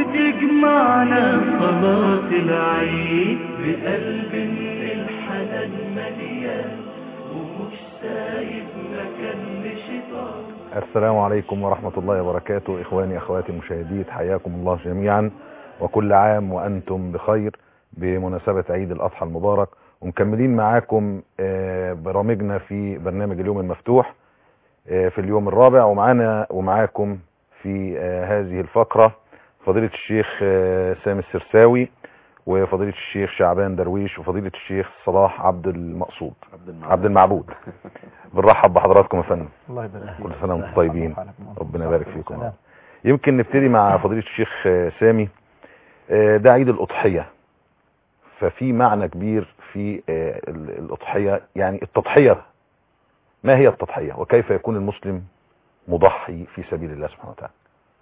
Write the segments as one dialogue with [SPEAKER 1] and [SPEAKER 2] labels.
[SPEAKER 1] وتجمعنا صلاة العيد بقلب الحنان مليان ومش سايب مكان لشيطان
[SPEAKER 2] السلام عليكم ورحمة الله وبركاته إخواني أخواتي المشاهدين حياكم الله جميعا وكل عام وأنتم بخير بمناسبة عيد الأضحى المبارك ومكملين معاكم آه، برامجنا في برنامج اليوم المفتوح آه، في اليوم الرابع ومعانا ومعاكم في آه، هذه الفقرة فضيلة الشيخ آه، سامي السرساوي وفضيلة الشيخ شعبان درويش وفضيلة الشيخ صلاح عبد المقصود عبد المعبود بنرحب بحضراتكم يا فندم
[SPEAKER 3] الله يبارك فيك
[SPEAKER 2] كل سنة وانتم طيبين
[SPEAKER 3] وعليكم
[SPEAKER 2] ربنا يبارك فيكم
[SPEAKER 3] السلام.
[SPEAKER 2] يمكن نبتدي مع فضيلة الشيخ آه، سامي آه، ده عيد الأضحية ففي معنى كبير في آه، ال- الأضحية يعني التضحية ما هي التضحية وكيف يكون المسلم مضحي في سبيل الله سبحانه وتعالى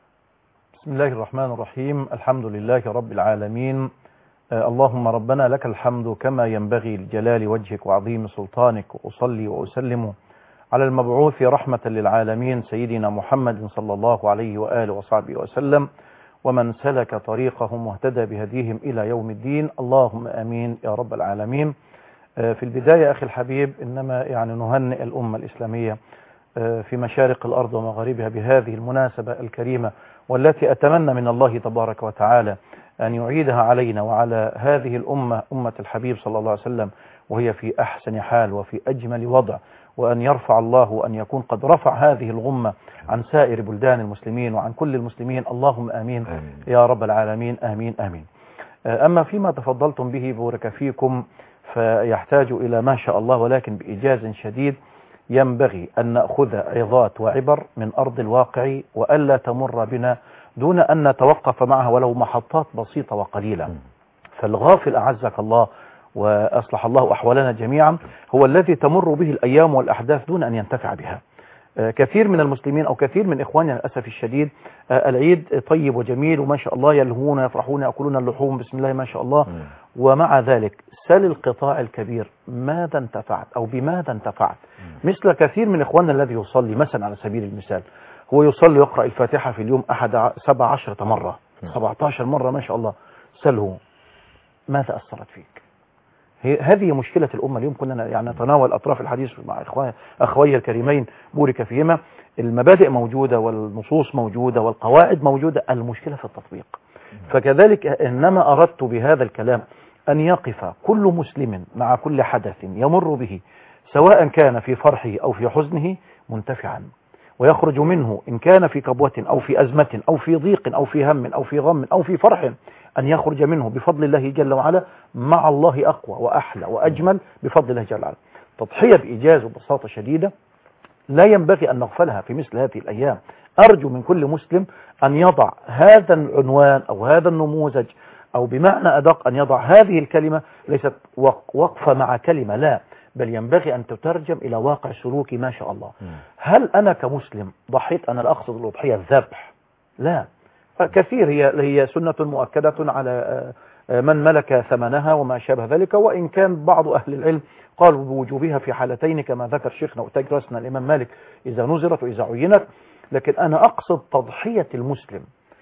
[SPEAKER 3] بسم الله الرحمن الرحيم الحمد لله رب العالمين آه اللهم ربنا لك الحمد كما ينبغي لجلال وجهك وعظيم سلطانك وأصلي وأسلم على المبعوث رحمة للعالمين سيدنا محمد صلى الله عليه وآله وصحبه وسلم ومن سلك طريقهم واهتدى بهديهم إلى يوم الدين اللهم آمين يا رب العالمين آه في البداية أخي الحبيب إنما يعني نهنئ الأمة الإسلامية آه في مشارق الأرض ومغاربها بهذه المناسبة الكريمة والتي أتمنى من الله تبارك وتعالى أن يعيدها علينا وعلى هذه الأمة أمة الحبيب صلى الله عليه وسلم وهي في أحسن حال وفي أجمل وضع وأن يرفع الله وأن يكون قد رفع هذه الغمة عن سائر بلدان المسلمين وعن كل المسلمين اللهم آمين
[SPEAKER 2] آمين
[SPEAKER 3] يا رب العالمين آمين آمين آه، أما فيما تفضلتم به بورك فيكم فيحتاج إلى ما شاء الله ولكن بإيجاز شديد ينبغي أن نأخذ عظات وعبر من أرض الواقع وألا تمر بنا دون أن نتوقف معها ولو محطات بسيطة وقليلة فالغافل أعزك الله وأصلح الله أحوالنا جميعا هو الذي تمر به الأيام والأحداث دون أن ينتفع بها آه، كثير من المسلمين أو كثير من إخواننا للأسف الشديد آه، العيد طيب وجميل وما شاء الله يلهون يفرحون يأكلون اللحوم بسم الله ما شاء الله
[SPEAKER 2] مم.
[SPEAKER 3] ومع ذلك سل القطاع الكبير ماذا انتفعت أو بماذا انتفعت مثل كثير من إخواننا الذي يصلي مثلا على سبيل المثال هو يصلي يقرأ الفاتحة في اليوم أحد ع- سبع عشرة مرة
[SPEAKER 2] مم.
[SPEAKER 3] 17 مرة ما شاء الله سله ماذا أثرت فيك هي هذه مشكلة الأمة اليوم كنا يعني نتناول أطراف الحديث مع إخواني أخوي الكريمين بورك فيهما المبادئ موجودة والنصوص موجودة والقواعد موجودة المشكلة في التطبيق فكذلك إنما أردت بهذا الكلام أن يقف كل مسلم مع كل حدث يمر به سواء كان في فرحه أو في حزنه منتفعا ويخرج منه إن كان في كبوة أو في أزمة أو في ضيق أو في هم أو في غم أو في فرح أن يخرج منه بفضل الله جل وعلا مع الله أقوى وأحلى وأجمل بفضل الله جل وعلا تضحية بإيجاز وبساطة شديدة لا ينبغي أن نغفلها في مثل هذه الأيام أرجو من كل مسلم أن يضع هذا العنوان أو هذا النموذج أو بمعنى أدق أن يضع هذه الكلمة ليست وق- وقفة مع كلمة لا بل ينبغي أن تترجم إلى واقع سلوكي ما شاء الله
[SPEAKER 2] مم.
[SPEAKER 3] هل أنا كمسلم ضحيت أنا لا أقصد الأضحية الذبح لا كثير هي هي سنة مؤكدة على آه، آه، من ملك ثمنها وما شابه ذلك وإن كان بعض أهل العلم قالوا بوجوبها في حالتين كما ذكر شيخنا وتاج راسنا الإمام مالك إذا نزرت وإذا عينت لكن أنا أقصد تضحية المسلم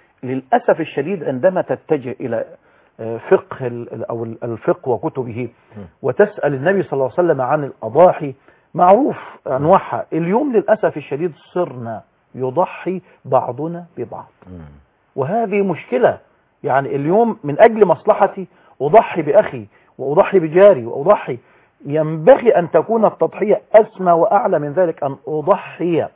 [SPEAKER 3] للأسف الشديد عندما تتجه إلى آه، فقه ال- أو الفقه وكتبه وتسأل النبي صلى الله عليه وسلم عن الأضاحي معروف أنواعها اليوم للأسف الشديد صرنا يضحي بعضنا ببعض
[SPEAKER 2] مم.
[SPEAKER 3] وهذه مشكلة يعني اليوم من أجل مصلحتي أضحي بأخي وأضحي بجاري وأضحي ينبغي أن تكون التضحية أسمى وأعلى من ذلك أن أضحي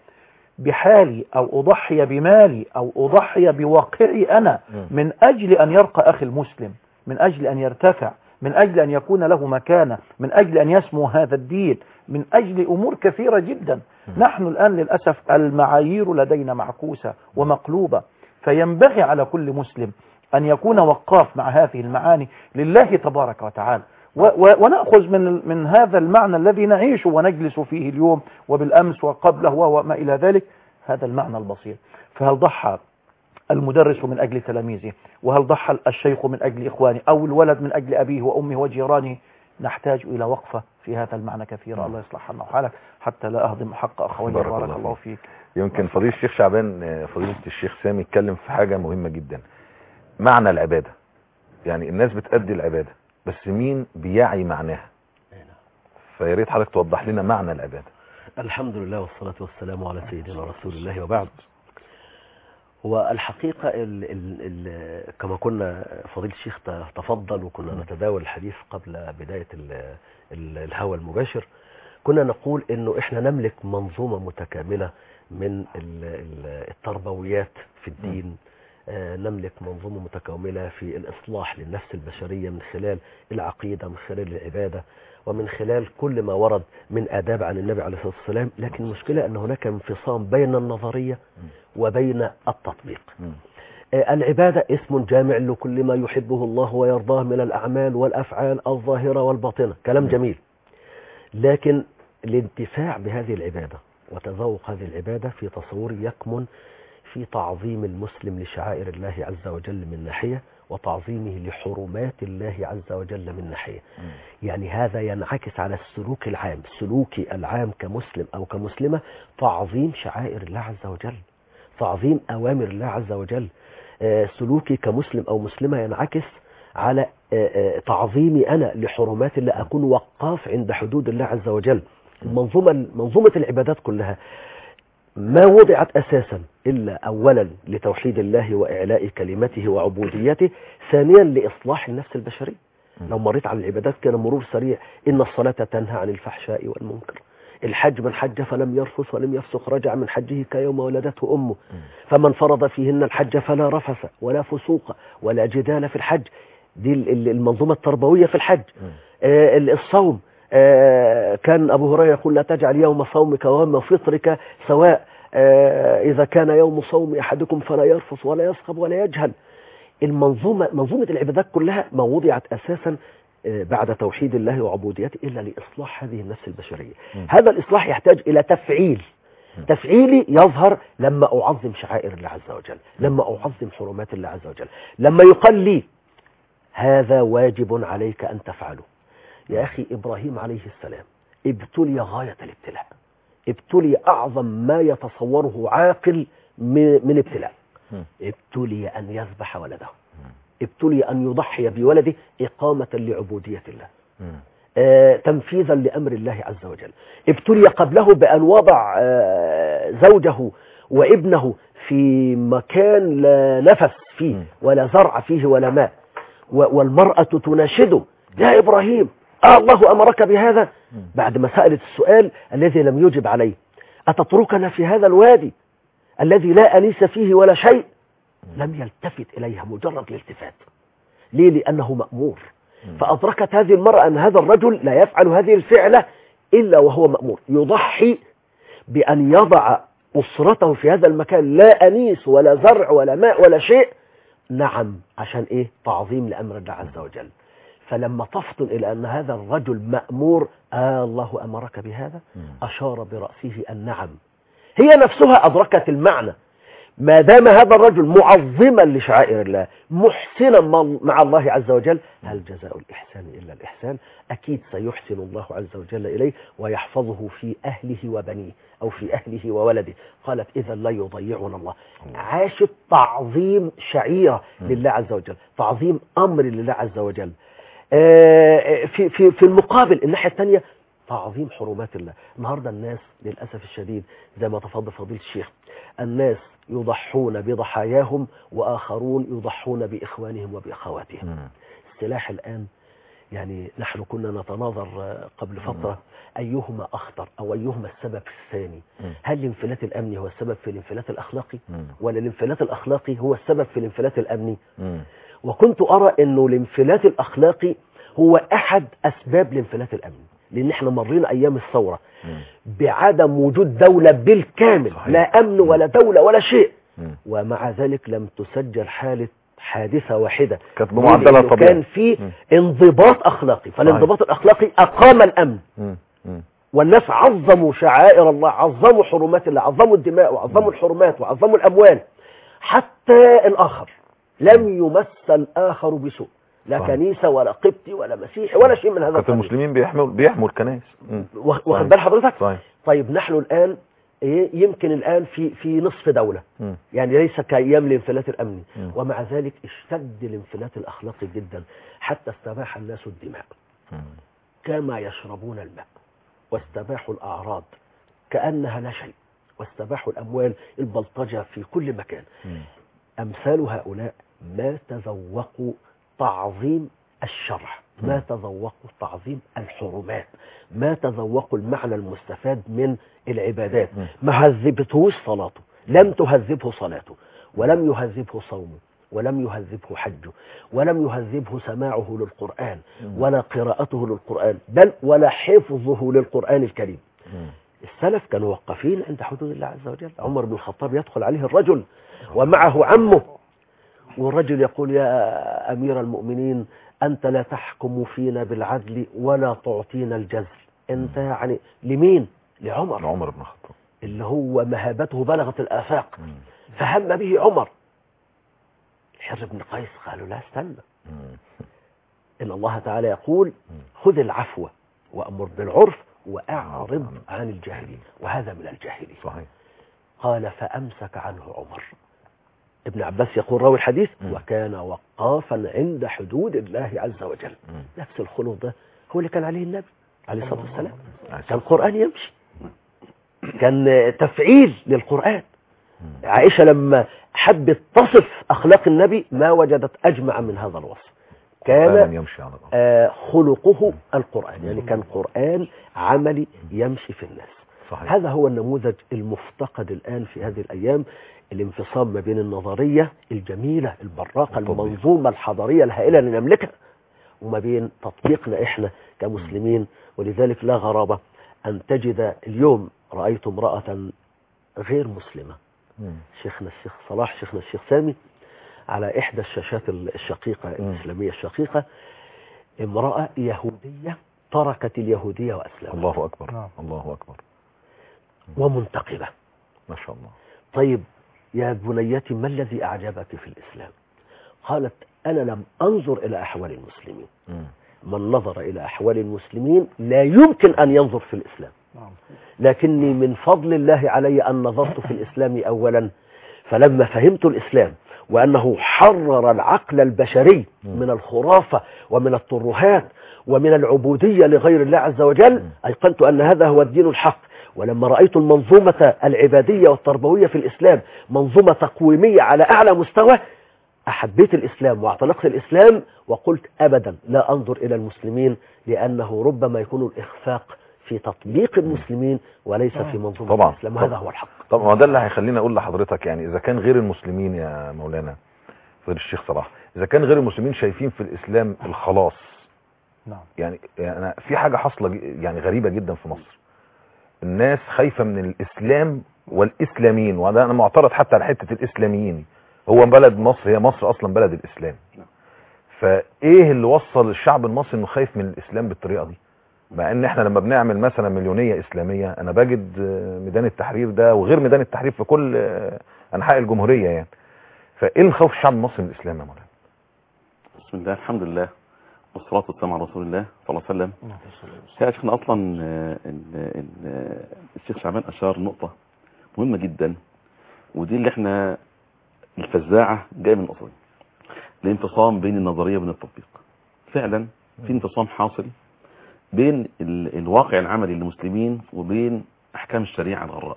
[SPEAKER 3] بحالي أو أضحي بمالي أو أضحي بواقعي أنا
[SPEAKER 2] مم.
[SPEAKER 3] من أجل أن يرقى أخي المسلم من أجل أن يرتفع من أجل أن يكون له مكانة من أجل أن يسمو هذا الدين من أجل أمور كثيرة جدا نحن الآن للأسف المعايير لدينا معكوسة ومقلوبة فينبغي على كل مسلم أن يكون وقاف مع هذه المعاني لله تبارك وتعالى و و ونأخذ من من هذا المعنى الذي نعيشه ونجلس فيه اليوم وبالأمس وقبله وما إلى ذلك هذا المعنى البسيط فهل ضحى المدرس من أجل تلاميذه وهل ضحى الشيخ من أجل إخوانه أو الولد من أجل أبيه وأمه وجيرانه نحتاج إلى وقفة في هذا المعنى كثيرا الله يصلح حالنا وحالك حتى لا أهضم حق أخوي
[SPEAKER 2] بارك
[SPEAKER 3] بارك
[SPEAKER 2] الله
[SPEAKER 3] الله
[SPEAKER 2] فيك.
[SPEAKER 3] فيك
[SPEAKER 2] يمكن فضيلة الشيخ شعبان آه، فضيلة الشيخ سامي اتكلم في حاجة مهمة جدا معنى العبادة يعني الناس بتأدي العبادة بس مين بيعي معناها فيا ريت حضرتك توضح لنا معنى العبادة
[SPEAKER 4] الحمد لله والصلاة والسلام على سيدنا رسول الله وبعد والحقيقة ال ال ال كما كنا فضيل الشيخ ت- تفضل وكنا نتداول الحديث قبل بداية ال ال الهوى المباشر كنا نقول انه احنا نملك منظومة متكاملة من ال ال التربويات في الدين آه، نملك منظومة متكاملة في الإصلاح للنفس البشرية من خلال العقيدة من خلال العبادة ومن خلال كل ما ورد من آداب عن النبي عليه الصلاة والسلام لكن المشكلة أن هناك انفصام بين النظرية وبين التطبيق
[SPEAKER 2] مم.
[SPEAKER 4] آه، العبادة اسم جامع لكل ما يحبه الله ويرضاه من الأعمال والأفعال الظاهرة والباطنة كلام جميل لكن الانتفاع بهذه العبادة وتذوق هذه العبادة في تصوري يكمن في تعظيم المسلم لشعائر الله عز وجل من ناحية وتعظيمه لحرمات الله عز وجل من ناحية يعني هذا ينعكس على السلوك العام سلوكي العام كمسلم أو كمسلمة تعظيم شعائر الله عز وجل تعظيم أوامر الله عز وجل آه، سلوكي كمسلم أو مسلمة ينعكس على آه، آه، تعظيمي أنا لحرمات الله أكون وقاف عند حدود الله عز وجل المنظومة منظومة العبادات كلها ما وضعت أساسا إلا أولا لتوحيد الله وإعلاء كلمته وعبوديته ثانيا لإصلاح النفس البشرية لو مريت على العبادات كان مرور سريع إن الصلاة تنهى عن الفحشاء والمنكر الحج من حج فلم يرفث ولم يفسق رجع من حجه كيوم ولدته أمه فمن فرض فيهن الحج فلا رفث ولا فسوق ولا جدال في الحج دي ال- ال- المنظومة التربوية في الحج آه، ال- الصوم آه، كان أبو هريرة يقول لا تجعل يوم صومك ويوم فطرك سواء آه، إذا كان يوم صوم أحدكم فلا يرفث ولا يصخب ولا يجهل المنظومة منظومة العبادات كلها ما وضعت أساسا آه، بعد توحيد الله وعبوديته إلا لإصلاح هذه النفس البشرية هذا الإصلاح يحتاج إلى تفعيل تفعيلي يظهر لما أعظم شعائر الله عز وجل لما أعظم حرمات الله عز وجل لما يقال لي هذا واجب عليك أن تفعله يا أخي إبراهيم عليه السلام ابتلي غاية الابتلاء ابتلي أعظم ما يتصوره عاقل من من ابتلاء
[SPEAKER 2] مم.
[SPEAKER 4] ابتلي أن يذبح ولده ابتلي أن يضحي بولده إقامة لعبودية الله
[SPEAKER 2] مم.
[SPEAKER 4] آه، تنفيذا لأمر الله عز وجل ابتلي قبله بأن وضع آه، زوجه وابنه في مكان لا نفس فيه
[SPEAKER 2] مم.
[SPEAKER 4] ولا زرع فيه ولا ماء و- والمرأة تناشده يا إبراهيم آه الله أمرك بهذا بعد ما سألت السؤال الذي لم يجب عليه أتتركنا في هذا الوادي الذي لا أنيس فيه ولا شيء لم يلتفت إليها مجرد الالتفات ليه لأنه مأمور فأدركت هذه المرأة أن هذا الرجل لا يفعل هذه الفعلة إلا وهو مأمور يضحي بأن يضع أسرته في هذا المكان لا أنيس ولا زرع ولا ماء ولا شيء نعم عشان إيه تعظيم لأمر الله عز وجل فلما تفطن إلى أن هذا الرجل مأمور آه الله أمرك بهذا أشار برأسه النعم هي نفسها أدركت المعنى ما دام هذا الرجل معظما لشعائر الله محسنا مع- مع الله عز وجل هل جزاء الإحسان إلا الإحسان أكيد سيحسن الله عز وجل إليه ويحفظه في أهله وبنيه أو في أهله وولده قالت إذا لا يضيعنا الله عاشت تعظيم شعيرة لله عز وجل تعظيم أمر لله عز وجل آه، في في في المقابل الناحية الثانية تعظيم حرمات الله النهاردة الناس للأسف الشديد زي ما تفضل فضيل الشيخ الناس يضحون بضحاياهم وآخرون يضحون بإخوانهم وبأخواتهم
[SPEAKER 2] مم.
[SPEAKER 4] السلاح الآن يعني نحن كنا نتناظر آه، قبل فترة أيهما أخطر أو أيهما السبب الثاني
[SPEAKER 2] مم.
[SPEAKER 4] هل الانفلات الأمني هو السبب في الانفلات الأخلاقي
[SPEAKER 2] مم.
[SPEAKER 4] ولا الانفلات الأخلاقي هو السبب في الانفلات الأمني
[SPEAKER 2] مم.
[SPEAKER 4] وكنت أرى أنه الانفلات الأخلاقي هو أحد أسباب الانفلات الأمني لأن احنا مرينا أيام الثورة
[SPEAKER 2] مم.
[SPEAKER 4] بعدم وجود دولة بالكامل
[SPEAKER 2] صحيح.
[SPEAKER 4] لا أمن ولا دولة ولا شيء
[SPEAKER 2] مم.
[SPEAKER 4] ومع ذلك لم تسجل حالة حادثة واحدة
[SPEAKER 2] كانت
[SPEAKER 4] ليه؟
[SPEAKER 2] بمعدلها
[SPEAKER 4] لأنه
[SPEAKER 2] الطبيعي
[SPEAKER 4] كان في
[SPEAKER 2] مم.
[SPEAKER 4] انضباط أخلاقي فالانضباط الأخلاقي أقام الأمن
[SPEAKER 2] مم. مم.
[SPEAKER 4] والناس عظموا شعائر الله عظموا حرمات الله عظموا الدماء وعظموا الحرمات وعظموا الأموال حتى الآخر لم يمس الآخر بسوء لا
[SPEAKER 2] صحيح.
[SPEAKER 4] كنيسة ولا قبطي ولا مسيحي ولا شيء من هذا
[SPEAKER 2] كانت
[SPEAKER 4] القبيل
[SPEAKER 2] المسلمين بيحموا بيحموا الكنائس مم.
[SPEAKER 4] واخ-
[SPEAKER 2] صحيح.
[SPEAKER 4] واخد بال حضرتك
[SPEAKER 2] صحيح
[SPEAKER 4] طيب نحن الآن إيه، يمكن الآن في في نصف دولة
[SPEAKER 2] مم.
[SPEAKER 4] يعني ليس كأيام الانفلات الأمني
[SPEAKER 2] مم.
[SPEAKER 4] ومع ذلك اشتد الانفلات الأخلاقي جدا حتى استباح الناس الدماء
[SPEAKER 2] مم.
[SPEAKER 4] كما يشربون الماء واستباحوا الأعراض كأنها لا شيء واستباحوا الأموال البلطجة في كل مكان
[SPEAKER 2] مم.
[SPEAKER 4] أمثال هؤلاء ما تذوقوا تعظيم الشرع ما
[SPEAKER 2] مم.
[SPEAKER 4] تذوقوا تعظيم الحرمات ما تذوقوا المعنى المستفاد من العبادات
[SPEAKER 2] مم.
[SPEAKER 4] ما هذبتهوش صلاته لم تهذبه صلاته ولم يهذبه صومه ولم يهذبه حجه ولم يهذبه سماعه للقرآن
[SPEAKER 2] مم.
[SPEAKER 4] ولا قراءته للقرآن بل ولا حفظه للقرآن الكريم
[SPEAKER 2] مم.
[SPEAKER 4] السلف كانوا وقفين عند حدود الله عز وجل عمر بن الخطاب يدخل عليه الرجل ومعه عمه والرجل يقول يا أمير المؤمنين أنت لا تحكم فينا بالعدل ولا تعطينا الجزل أنت يعني لمين لعمر
[SPEAKER 2] عمر بن الخطاب
[SPEAKER 4] اللي هو مهابته بلغت الآفاق
[SPEAKER 2] مم.
[SPEAKER 4] فهم به عمر الحر بن قيس قالوا لا استنى
[SPEAKER 2] مم.
[SPEAKER 4] إن الله تعالى يقول خذ العفو وأمر بالعرف وأعرض عن الجاهلين وهذا من الجاهلين
[SPEAKER 2] صحيح
[SPEAKER 4] قال فأمسك عنه عمر ابن عباس يقول راوي الحديث
[SPEAKER 2] مم.
[SPEAKER 4] وكان وقافا عند حدود الله عز وجل
[SPEAKER 2] مم.
[SPEAKER 4] نفس الخلق ده هو اللي كان عليه النبي عليه الصلاة والسلام
[SPEAKER 2] عليه
[SPEAKER 4] كان
[SPEAKER 2] الصلاة
[SPEAKER 4] القرآن يمشي كان تفعيل للقرآن
[SPEAKER 2] مم.
[SPEAKER 4] عائشة لما حبت تصف أخلاق النبي ما وجدت أجمع من هذا الوصف
[SPEAKER 2] فعلا
[SPEAKER 4] كان
[SPEAKER 2] يمشي على الأرض
[SPEAKER 4] آه، خلقه القرآن يعني كان قرآن عملي يمشي في الناس
[SPEAKER 2] صحيح
[SPEAKER 4] هذا هو النموذج المفتقد الآن في هذه الأيام الانفصام ما بين النظرية الجميلة البراقة
[SPEAKER 2] والتطبيق.
[SPEAKER 4] المنظومة الحضارية الهائلة اللي نملكها وما بين تطبيقنا إحنا كمسلمين ولذلك لا غرابة أن تجد اليوم رأيت امرأة غير مسلمة
[SPEAKER 2] مم.
[SPEAKER 4] شيخنا الشيخ صلاح شيخنا الشيخ سامي على إحدى الشاشات الشقيقة
[SPEAKER 2] مم.
[SPEAKER 4] الإسلامية الشقيقة امرأة يهودية تركت اليهودية وأسلمت
[SPEAKER 2] الله أكبر
[SPEAKER 3] نعم.
[SPEAKER 2] الله أكبر
[SPEAKER 4] ومنتقبة
[SPEAKER 2] ما شاء الله
[SPEAKER 4] طيب يا بنيتي ما الذي أعجبك في الإسلام قالت أنا لم أنظر إلى أحوال المسلمين
[SPEAKER 2] مم.
[SPEAKER 4] من نظر إلى أحوال المسلمين لا يمكن أن ينظر في الإسلام
[SPEAKER 3] نعم
[SPEAKER 4] لكني من فضل الله علي أن نظرت في الإسلام أولا فلما فهمت الإسلام وأنه حرر العقل البشري من الخرافة ومن الترهات ومن العبودية لغير الله عز وجل أيقنت أن هذا هو الدين الحق ولما رأيت المنظومة العبادية والتربوية في الإسلام منظومة تقويمية على أعلى مستوى أحبيت الإسلام واعتنقت الإسلام وقلت أبدا لا أنظر إلى المسلمين لأنه ربما يكون الإخفاق في تطبيق المسلمين وليس في منظومة
[SPEAKER 2] طبعا.
[SPEAKER 4] الإسلام وهذا
[SPEAKER 2] طبعا.
[SPEAKER 4] هو الحق
[SPEAKER 2] طب ما ده اللي هيخليني اقول لحضرتك يعني اذا كان غير المسلمين يا مولانا غير الشيخ صلاح اذا كان غير المسلمين شايفين في الاسلام الخلاص
[SPEAKER 3] نعم
[SPEAKER 2] يعني يعني أنا في حاجه حاصله ج- يعني غريبه جدا في مصر الناس خايفه من الاسلام والاسلاميين وده انا معترض حتى على حته الاسلاميين هو بلد مصر هي مصر اصلا بلد الاسلام فايه اللي وصل الشعب المصري انه خايف من الاسلام بالطريقه دي مع ان احنا لما بنعمل مثلا مليونيه اسلاميه انا بجد آه، ميدان التحرير ده وغير ميدان التحرير في كل آه، انحاء الجمهوريه يعني فايه اللي خوف الشعب المصري من الاسلام يا مولانا
[SPEAKER 5] بسم الله الحمد لله والصلاة والسلام على رسول الله صلى الله عليه وسلم يا شيخنا أصلا آه، ال- ال- الشيخ شعبان أشار نقطة مهمة جدا ودي اللي احنا الفزاعة جاية من الأصل الانفصام بين النظرية وبين التطبيق فعلا في انفصام حاصل بين ال- الواقع العملي للمسلمين وبين أحكام الشريعة الغراء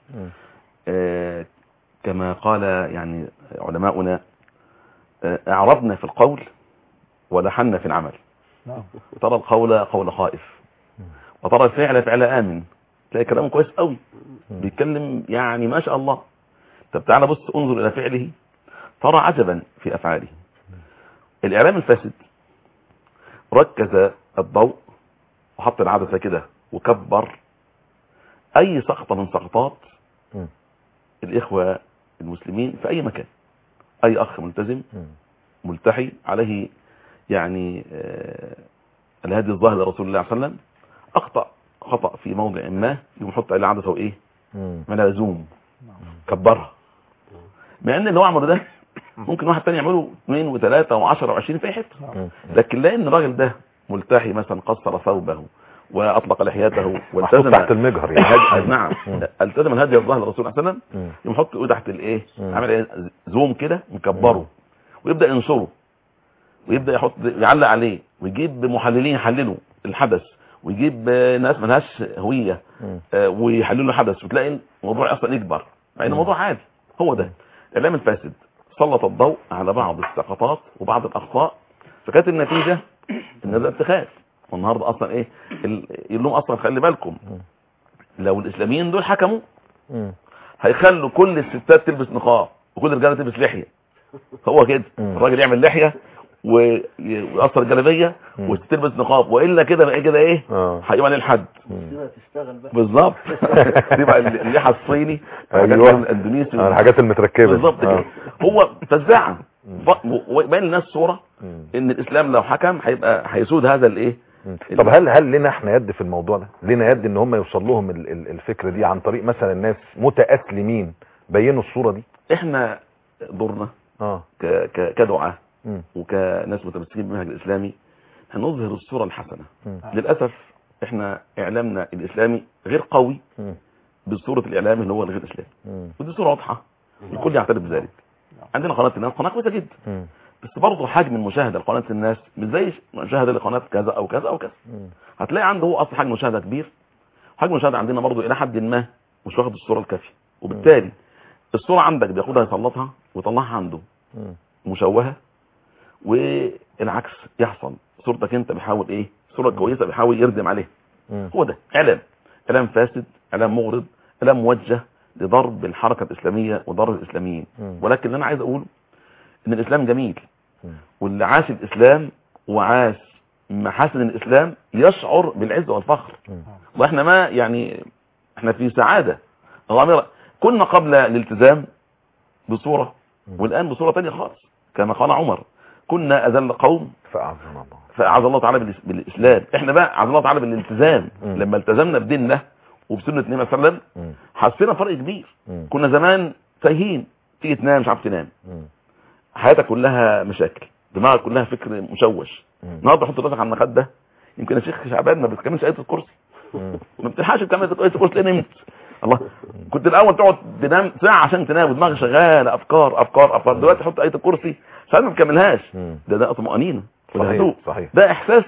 [SPEAKER 5] آه، كما قال يعني علماؤنا آه، أعربنا في القول ولحنا في العمل
[SPEAKER 3] نعم
[SPEAKER 5] ترى القول قول خائف وترى الفعل فعل آمن تلاقي كلامه كويس قوي بيتكلم يعني ما شاء الله طب تعالى بص انظر إلى فعله ترى عجبا في أفعاله الإعلام الفاسد ركز الضوء وحط العدسة كده وكبر أي سقطة من سقطات
[SPEAKER 2] مم.
[SPEAKER 5] الإخوة المسلمين في أي مكان أي أخ ملتزم
[SPEAKER 2] مم.
[SPEAKER 5] ملتحي عليه يعني آه، الهدي الظاهر لرسول الله صلى الله عليه وسلم اخطا خطا في موضع ما يقوم يحط عليه عدسه وايه
[SPEAKER 2] مم.
[SPEAKER 5] عملها زوم كبرها مع ان اللي هو عمله ده ممكن واحد تاني يعمله اثنين وثلاثة وعشرة وعشرين في أي حته
[SPEAKER 2] مم.
[SPEAKER 5] لكن لان الراجل ده ملتحي مثلا قصر ثوبه واطلق لحيته
[SPEAKER 2] محطوط
[SPEAKER 5] والتزم
[SPEAKER 2] تحت المجهر يعني
[SPEAKER 5] الهدي نعم
[SPEAKER 2] مم.
[SPEAKER 5] التزم الهدي الظاهر للرسول صلى الله عليه وسلم
[SPEAKER 2] مم.
[SPEAKER 5] يقوم يحط ايده تحت الايه
[SPEAKER 2] مم.
[SPEAKER 5] عامل ايه زوم كده مكبره ويبدا ينشره ويبدا يحط يعلق عليه ويجيب محللين يحللوا الحدث ويجيب آه، ناس ملهاش هويه
[SPEAKER 2] مم.
[SPEAKER 5] آه، ويحللوا الحدث وتلاقي الموضوع اصلا يكبر مع ان
[SPEAKER 2] مم.
[SPEAKER 5] الموضوع عادي هو ده الاعلام الفاسد سلط الضوء على بعض السقطات وبعض الاخطاء فكانت النتيجه ان ده اتخاذ والنهارده اصلا ايه ال- يقول لهم اصلا خلي بالكم لو الاسلاميين دول حكموا
[SPEAKER 2] مم.
[SPEAKER 5] هيخلوا كل الستات تلبس نقاب وكل الرجاله تلبس لحيه هو كده
[SPEAKER 2] مم.
[SPEAKER 5] الراجل يعمل لحيه وي- ويقصر الجلابيه
[SPEAKER 2] مم.
[SPEAKER 5] والست تلبس نقاب والا كده بقى كده ايه
[SPEAKER 2] اه
[SPEAKER 5] هيبقى للحد
[SPEAKER 2] مم.
[SPEAKER 4] تشتغل بقى
[SPEAKER 5] بالظبط تبقى اللحى الصيني
[SPEAKER 2] أيوة.
[SPEAKER 5] والحاجات الاندونيسي
[SPEAKER 2] آه، الحاجات المتركبه دي.
[SPEAKER 5] بالظبط
[SPEAKER 2] آه.
[SPEAKER 5] كده هو فزاعه
[SPEAKER 2] مم.
[SPEAKER 5] ف- ويبين للناس صوره
[SPEAKER 2] مم.
[SPEAKER 5] ان الاسلام لو حكم هيبقى هيسود هذا الايه
[SPEAKER 2] مم. طب هل هل لنا احنا يد في الموضوع ده لنا يد ان هم يوصل لهم ال- ال- الفكره دي عن طريق مثلا ناس متاسلمين بينوا الصوره دي
[SPEAKER 5] احنا دورنا
[SPEAKER 2] اه
[SPEAKER 5] ك- ك- كدعاه
[SPEAKER 2] مم.
[SPEAKER 5] وكناس متمسكين بالمنهج الاسلامي هنظهر الصوره الحسنه
[SPEAKER 2] مم.
[SPEAKER 5] للاسف احنا اعلامنا الاسلامي غير قوي
[SPEAKER 2] مم.
[SPEAKER 5] بصوره الاعلام اللي هو الغير اسلامي
[SPEAKER 2] مم.
[SPEAKER 5] ودي صوره واضحه الكل يعترف بذلك عندنا قناه الناس قناه كويسه جدا
[SPEAKER 2] مم.
[SPEAKER 5] بس برضه حجم المشاهده لقناه الناس مش زي مشاهده لقناه كذا او كذا او كذا
[SPEAKER 2] مم.
[SPEAKER 5] هتلاقي عنده هو اصلا حجم مشاهده كبير حجم المشاهده عندنا برضه الى حد ما مش واخد الصوره الكافيه وبالتالي الصوره عندك بياخدها يسلطها ويطلعها عنده
[SPEAKER 2] مم.
[SPEAKER 5] مشوهه والعكس يحصل صورتك انت بيحاول ايه صوره كويسه بيحاول يردم عليها
[SPEAKER 2] مم.
[SPEAKER 5] هو ده اعلام اعلام فاسد اعلام مغرض اعلام موجه لضرب الحركه الاسلاميه وضرب الاسلاميين
[SPEAKER 2] مم.
[SPEAKER 5] ولكن اللي انا عايز اقوله ان الاسلام جميل
[SPEAKER 2] مم.
[SPEAKER 5] واللي عاش الاسلام وعاش محاسن الاسلام يشعر بالعز والفخر
[SPEAKER 2] مم.
[SPEAKER 5] واحنا ما يعني احنا في سعاده غامره كنا قبل الالتزام بصوره
[SPEAKER 2] مم.
[SPEAKER 5] والان بصوره ثانيه خالص كما قال عمر كنا اذل قوم
[SPEAKER 2] فاعزنا الله
[SPEAKER 5] فاعز الله تعالى بالإس- بالاسلام احنا بقى اعز الله تعالى بالالتزام
[SPEAKER 2] مم.
[SPEAKER 5] لما التزمنا بديننا وبسنه النبي صلى الله عليه وسلم
[SPEAKER 2] مم.
[SPEAKER 5] حسينا فرق كبير
[SPEAKER 2] مم.
[SPEAKER 5] كنا زمان تايهين تيجي تنام مش عارف تنام
[SPEAKER 2] مم.
[SPEAKER 5] حياتك كلها مشاكل دماغك كلها فكر مشوش
[SPEAKER 2] مم.
[SPEAKER 5] النهارده حط راسك على المخده يمكن الشيخ شعبان ما بيتكلمش ايه الكرسي
[SPEAKER 2] مم.
[SPEAKER 5] ما بتلحقش تعمل ايه الكرسي تلاقي نمت الله كنت الاول تقعد تنام ساعه عشان تنام ودماغك شغاله افكار افكار افكار دلوقتي حط ايه الكرسي عشان ما تكملهاش
[SPEAKER 2] مم.
[SPEAKER 5] ده ده طمانينه وده
[SPEAKER 2] صحيح
[SPEAKER 5] هدوء
[SPEAKER 2] صحيح
[SPEAKER 5] ده احساس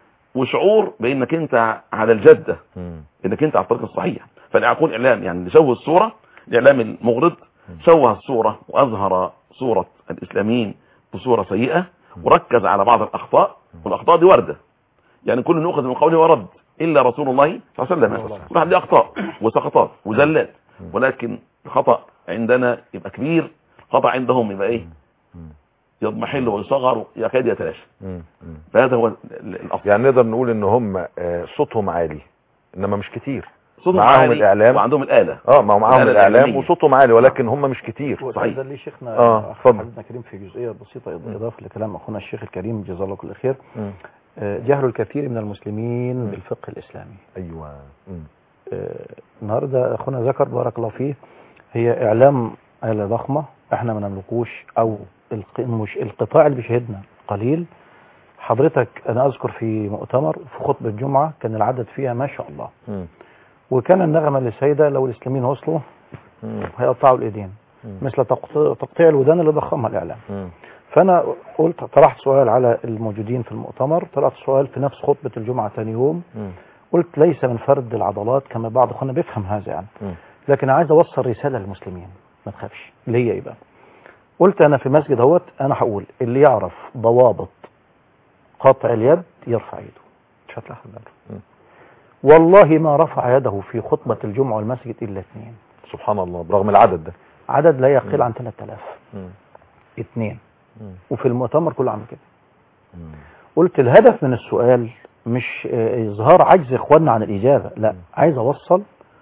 [SPEAKER 5] وشعور بانك انت على الجده
[SPEAKER 2] مم.
[SPEAKER 5] انك انت على الطريق الصحيح فانا اقول اعلام يعني اللي شوه الصوره الاعلام المغرض شوه الصوره واظهر صوره الاسلاميين بصوره سيئه وركز على بعض الاخطاء والاخطاء دي وارده يعني كل نؤخذ من قوله ورد الا رسول الله صلى الله عليه وسلم كل واحد ليه اخطاء وسقطات وزلات ولكن خطا عندنا يبقى كبير خطا عندهم يبقى ايه
[SPEAKER 2] مم.
[SPEAKER 5] يضمحل ويصغر يكاد يتلاشى
[SPEAKER 2] مم. مم.
[SPEAKER 5] فهذا هو ال- ال- الاصل
[SPEAKER 2] يعني نقدر نقول ان هم آه، صوتهم عالي انما مش كتير
[SPEAKER 5] صوتهم
[SPEAKER 2] معاهم
[SPEAKER 5] عالي
[SPEAKER 2] الإعلام.
[SPEAKER 5] وعندهم الاله
[SPEAKER 2] اه ما هو معاهم
[SPEAKER 5] الآلة
[SPEAKER 2] الاعلام
[SPEAKER 5] الإعلامية.
[SPEAKER 2] وصوتهم عالي ولكن هم مش كتير
[SPEAKER 5] صحيح.
[SPEAKER 3] وتأذن لي شيخنا
[SPEAKER 2] آه،
[SPEAKER 3] أخ
[SPEAKER 2] اتفضل.
[SPEAKER 3] حبيبنا كريم في جزئية بسيطة إضافة لكلام أخونا الشيخ الكريم جزاه الله كل خير
[SPEAKER 2] مم.
[SPEAKER 3] آه، جهل الكثير من المسلمين
[SPEAKER 2] مم.
[SPEAKER 3] بالفقه الإسلامي
[SPEAKER 2] ايوه مم.
[SPEAKER 3] آه، النهاردة أخونا ذكر بارك الله فيه هي إعلام آلة ضخمة احنا ما نملكوش أو الق- مش القطاع اللي بيشهدنا قليل حضرتك أنا أذكر في مؤتمر في خطبة جمعة كان العدد فيها ما شاء الله
[SPEAKER 2] مم.
[SPEAKER 3] وكان النغمة للسيدة لو الإسلاميين وصلوا
[SPEAKER 2] مم.
[SPEAKER 3] هيقطعوا الإيدين
[SPEAKER 2] مم.
[SPEAKER 3] مثل تقطيع تقطيع الودان اللي ضخمها الإعلام
[SPEAKER 2] مم.
[SPEAKER 3] فأنا قلت طرحت سؤال على الموجودين في المؤتمر طرحت سؤال في نفس خطبة الجمعة ثاني يوم
[SPEAKER 2] مم.
[SPEAKER 3] قلت ليس من فرد العضلات كما بعض اخواننا بيفهم هذا يعني
[SPEAKER 2] مم.
[SPEAKER 3] لكن عايز اوصل رساله للمسلمين ما تخافش اللي هي ايه بقى قلت انا في مسجد اهوت انا هقول اللي يعرف ضوابط قطع اليد يرفع يده مش هتلاقي حد بره.
[SPEAKER 2] مم.
[SPEAKER 3] والله ما رفع يده في خطبه الجمعه والمسجد الا اثنين
[SPEAKER 2] سبحان الله برغم العدد ده
[SPEAKER 3] عدد لا يقل عن 3000
[SPEAKER 2] مم.
[SPEAKER 3] اثنين
[SPEAKER 2] مم.
[SPEAKER 3] وفي المؤتمر كله عمل كده
[SPEAKER 2] مم.
[SPEAKER 3] قلت الهدف من السؤال مش آه، اظهار عجز اخواننا عن الاجابه لا عايز اوصل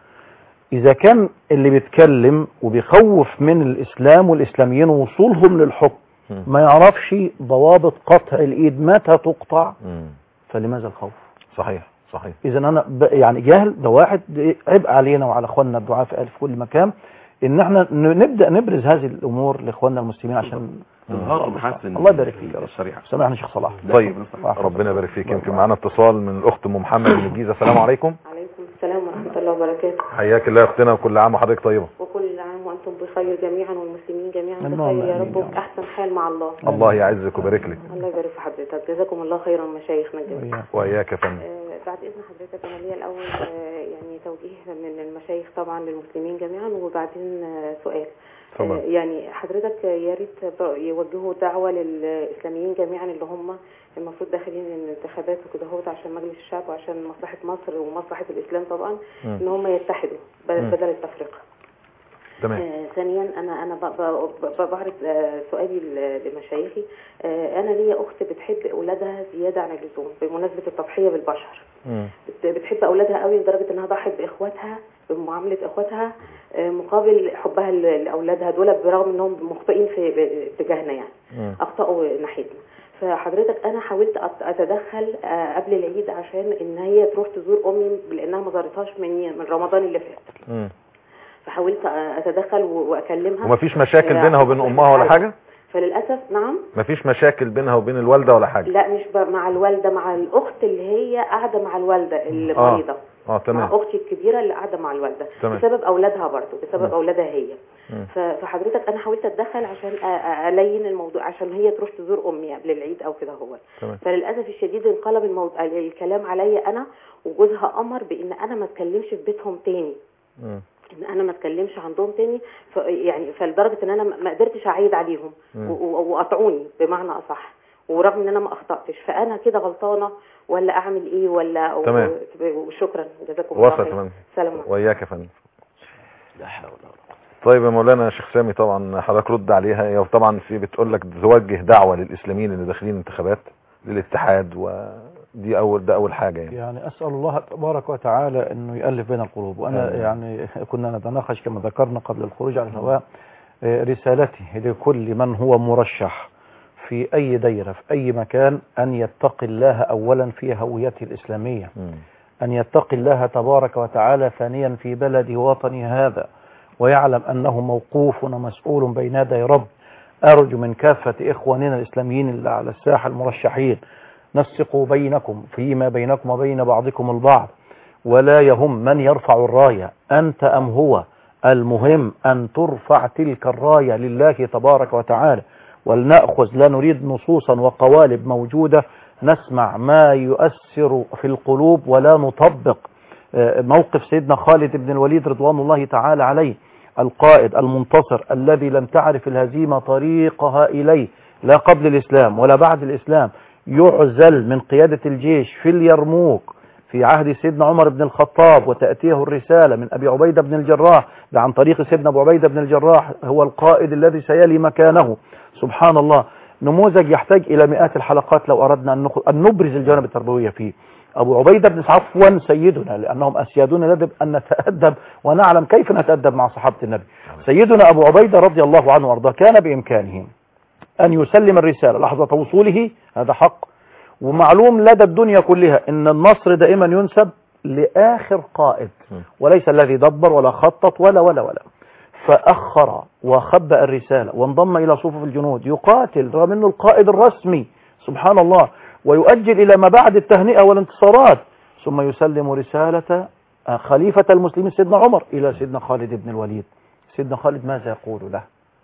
[SPEAKER 3] اذا كان اللي بيتكلم وبيخوف من الاسلام والاسلاميين وصولهم للحكم
[SPEAKER 2] مم.
[SPEAKER 3] ما يعرفش ضوابط قطع الايد متى تقطع
[SPEAKER 2] مم.
[SPEAKER 3] فلماذا الخوف
[SPEAKER 2] صحيح صحيح
[SPEAKER 3] اذا انا ب- يعني جهل ده واحد ده عبء علينا وعلى اخواننا الدعاء في في كل مكان ان احنا ن- نبدا نبرز هذه الامور لاخواننا المسلمين عشان
[SPEAKER 5] اظهار محاسن
[SPEAKER 3] الله يبارك فيك يا رب.
[SPEAKER 5] الشريعه
[SPEAKER 3] سامحني شيخ صلاح
[SPEAKER 2] طيب
[SPEAKER 3] الله
[SPEAKER 2] ربنا يبارك فيك يمكن معانا اتصال من الاخت ام محمد من الجيزه السلام عليكم
[SPEAKER 6] عليكم السلام ورحمة الله وبركاته
[SPEAKER 2] حياك الله يا اختنا وكل عام وحضرتك طيبه
[SPEAKER 6] وكل عام وأنتم بخير جميعا والمسلمين جميعا
[SPEAKER 3] اللهم
[SPEAKER 6] بخير يا
[SPEAKER 3] آمين
[SPEAKER 6] رب
[SPEAKER 3] يا
[SPEAKER 6] وفي أحسن حال مع الله
[SPEAKER 2] الله يعزك ويبارك لك
[SPEAKER 6] الله يبارك في حضرتك جزاكم الله خيرا مشايخنا الجميع
[SPEAKER 3] وإياك.
[SPEAKER 2] واياك يا فندم
[SPEAKER 6] آه، بعد إذن حضرتك أنا ليا الأول آه، يعني توجيه من المشايخ طبعا للمسلمين جميعا وبعدين آه، سؤال
[SPEAKER 2] اتفضل.
[SPEAKER 6] آه، يعني حضرتك يا ريت ب- يوجهوا دعوة للإسلاميين جميعا اللي هم المفروض داخلين الانتخابات وكده هوت عشان مجلس الشعب وعشان مصلحة مصر ومصلحة الإسلام طبعا
[SPEAKER 2] مم.
[SPEAKER 6] إن هم يتحدوا ب-
[SPEAKER 2] مم.
[SPEAKER 6] بدل التفرقة
[SPEAKER 2] تمام
[SPEAKER 6] آه، ثانيا انا انا ب- ب- ب- بعرض آه، سؤالي ل- لمشايخي آه، انا ليا اخت بتحب اولادها زياده عن اللزوم بمناسبه التضحيه بالبشر
[SPEAKER 2] مم.
[SPEAKER 6] بت- بتحب اولادها قوي لدرجه انها ضحت باخواتها بمعامله اخواتها آه، مقابل حبها ل- لاولادها دول برغم انهم مخطئين في ب- اتجاهنا يعني
[SPEAKER 2] مم.
[SPEAKER 6] اخطاوا ناحيتنا فحضرتك انا حاولت أت- اتدخل آه، قبل العيد عشان ان هي تروح تزور امي لانها ما زارتهاش من من رمضان اللي فات
[SPEAKER 2] مم.
[SPEAKER 6] فحاولت اتدخل و- واكلمها
[SPEAKER 2] ومفيش مشاكل
[SPEAKER 6] آه،
[SPEAKER 2] بينها وبين امها ولا حاجه
[SPEAKER 6] فللاسف نعم
[SPEAKER 2] مفيش مشاكل بينها وبين الوالده ولا حاجه
[SPEAKER 6] لا مش ب- مع الوالده مع الاخت اللي هي قاعده مع الوالده المريضه
[SPEAKER 2] اه
[SPEAKER 6] مع
[SPEAKER 2] تمام
[SPEAKER 6] اختي الكبيره اللي قاعده مع الوالده
[SPEAKER 2] تمام.
[SPEAKER 6] بسبب اولادها برضه بسبب
[SPEAKER 2] مم.
[SPEAKER 6] اولادها هي
[SPEAKER 2] مم.
[SPEAKER 6] ف- فحضرتك انا حاولت اتدخل عشان أ- أ- الين الموضوع عشان هي تروح تزور امي قبل العيد او كده هو
[SPEAKER 2] تمام
[SPEAKER 6] فللاسف الشديد انقلب الموضوع الكلام عليا انا وجوزها امر بان انا ما اتكلمش في بيتهم تاني
[SPEAKER 2] مم.
[SPEAKER 6] ان انا ما اتكلمش عندهم تاني ف يعني فلدرجه ان انا ما قدرتش اعيد عليهم
[SPEAKER 2] مم.
[SPEAKER 6] و- و- وقطعوني بمعنى اصح ورغم ان انا ما اخطاتش فانا كده غلطانه ولا اعمل ايه ولا
[SPEAKER 2] تمام.
[SPEAKER 6] وشكرا جزاكم الله
[SPEAKER 2] وصلت
[SPEAKER 6] خير
[SPEAKER 2] يا فندم
[SPEAKER 6] سلام عليكم.
[SPEAKER 2] واياك يا فندم
[SPEAKER 4] لا حول ولا قوة
[SPEAKER 2] طيب يا مولانا شيخ سامي طبعا حضرتك رد عليها هي طبعا في بتقول لك توجه دعوه للاسلاميين اللي داخلين انتخابات للاتحاد ودي اول ده اول حاجه يعني
[SPEAKER 3] يعني أسأل الله تبارك وتعالى أنه يؤلف بين القلوب وأنا
[SPEAKER 2] آمين.
[SPEAKER 3] يعني كنا نتناقش كما ذكرنا قبل الخروج على الهواء آه، رسالتي لكل من هو مرشح في أي ديرة في أي مكان أن يتقي الله أولا في هويته الإسلامية
[SPEAKER 2] مم.
[SPEAKER 3] أن يتقي الله تبارك وتعالى ثانيا في بلد وطني هذا ويعلم أنه موقوف ومسؤول بين يدي رب أرجو من كافة إخواننا الإسلاميين اللي على الساحة المرشحين نسقوا بينكم فيما بينكم وبين بعضكم البعض ولا يهم من يرفع الراية أنت أم هو المهم أن ترفع تلك الراية لله تبارك وتعالى ولنأخذ لا نريد نصوصا وقوالب موجودة نسمع ما يؤثر في القلوب ولا نطبق آه، موقف سيدنا خالد بن الوليد رضوان الله تعالى عليه القائد المنتصر الذي لم تعرف الهزيمة طريقها إليه لا قبل الإسلام ولا بعد الإسلام يعزل من قيادة الجيش في اليرموك في عهد سيدنا عمر بن الخطاب وتأتيه الرسالة من أبي عبيدة بن الجراح عن طريق سيدنا أبو عبيدة بن الجراح هو القائد الذي سيلي مكانه سبحان الله نموذج يحتاج إلى مئات الحلقات لو أردنا أن, نخ... أن نبرز الجانب التربوية فيه أبو عبيدة بن عفوا سيدنا لأنهم أسيادنا يجب أن نتأدب ونعلم كيف نتأدب مع صحابة النبي سيدنا أبو عبيدة رضي الله عنه وارضاه كان بإمكانه أن يسلم الرسالة لحظة وصوله هذا حق ومعلوم لدى الدنيا كلها ان النصر دائما ينسب لاخر قائد وليس الذي دبر ولا خطط ولا ولا ولا فاخر وخبأ الرسالة وانضم الى صفوف الجنود يقاتل رغم انه القائد الرسمي سبحان الله ويؤجل الى ما بعد التهنئة والانتصارات ثم يسلم رسالة خليفة المسلمين سيدنا عمر الى سيدنا خالد بن الوليد سيدنا خالد ماذا يقول له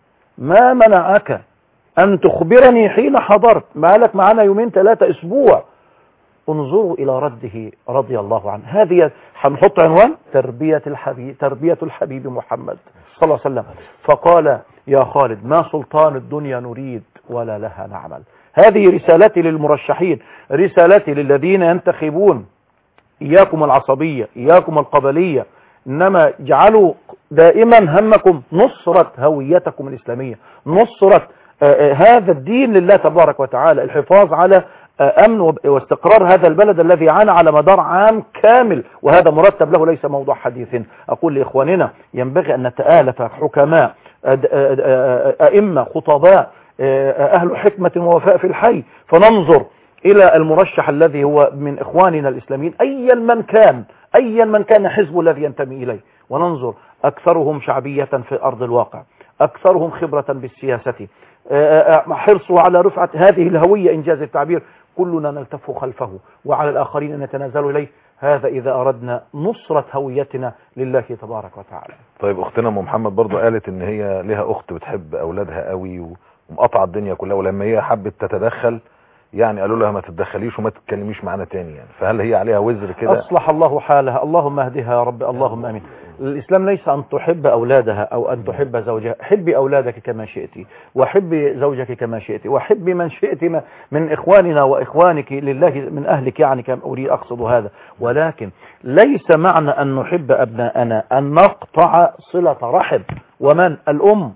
[SPEAKER 3] ما منعك أن تخبرني حين حضرت ما لك معنا يومين ثلاثة أسبوع انظروا إلى رده رضي الله عنه هذه هنحط عنوان تربية الحبيب تربية الحبيب محمد صلى الله عليه وسلم فقال يا خالد ما سلطان الدنيا نريد ولا لها نعمل هذه رسالتي للمرشحين رسالتي للذين ينتخبون إياكم العصبية إياكم القبلية إنما اجعلوا دائما همكم نصرة هويتكم الإسلامية نصرة آه، آه، هذا الدين لله تبارك وتعالى الحفاظ على آه، أمن وب- واستقرار هذا البلد الذي عانى على مدار عام كامل وهذا مرتب له ليس موضوع حديث أقول لإخواننا ينبغي أن نتآلف حكماء أد- آه، آه، آه، أئمة خطباء آه، آه، أهل حكمة ووفاء في الحي فننظر إلى المرشح الذي هو من إخواننا الإسلاميين أيا من كان أيا من كان حزب الذي ينتمي إليه وننظر أكثرهم شعبية في أرض الواقع أكثرهم خبرة بالسياسة آه، آه، حرصه على رفعة هذه الهوية إنجاز التعبير كلنا نلتف خلفه وعلى الآخرين أن يتنازلوا إليه هذا إذا أردنا نصرة هويتنا لله تبارك وتعالى
[SPEAKER 2] طيب اختنا ام محمد برضو قالت ان هي ليها اخت بتحب اولادها قوي و- ومقاطعه الدنيا كلها ولما هي حبت تتدخل يعني قالوا لها ما تتدخليش وما تتكلميش معانا تاني يعني فهل هي عليها وزر كده
[SPEAKER 3] أصلح الله حالها اللهم اهدها يا رب اللهم امين الاسلام ليس ان تحب اولادها او ان تحب زوجها حبي اولادك كما شئت وحبي زوجك كما شئت وحبي من شئت م- من اخواننا واخوانك لله من اهلك يعني كم اريد اقصد هذا ولكن ليس معنى ان نحب ابناءنا ان نقطع صله رحم ومن الام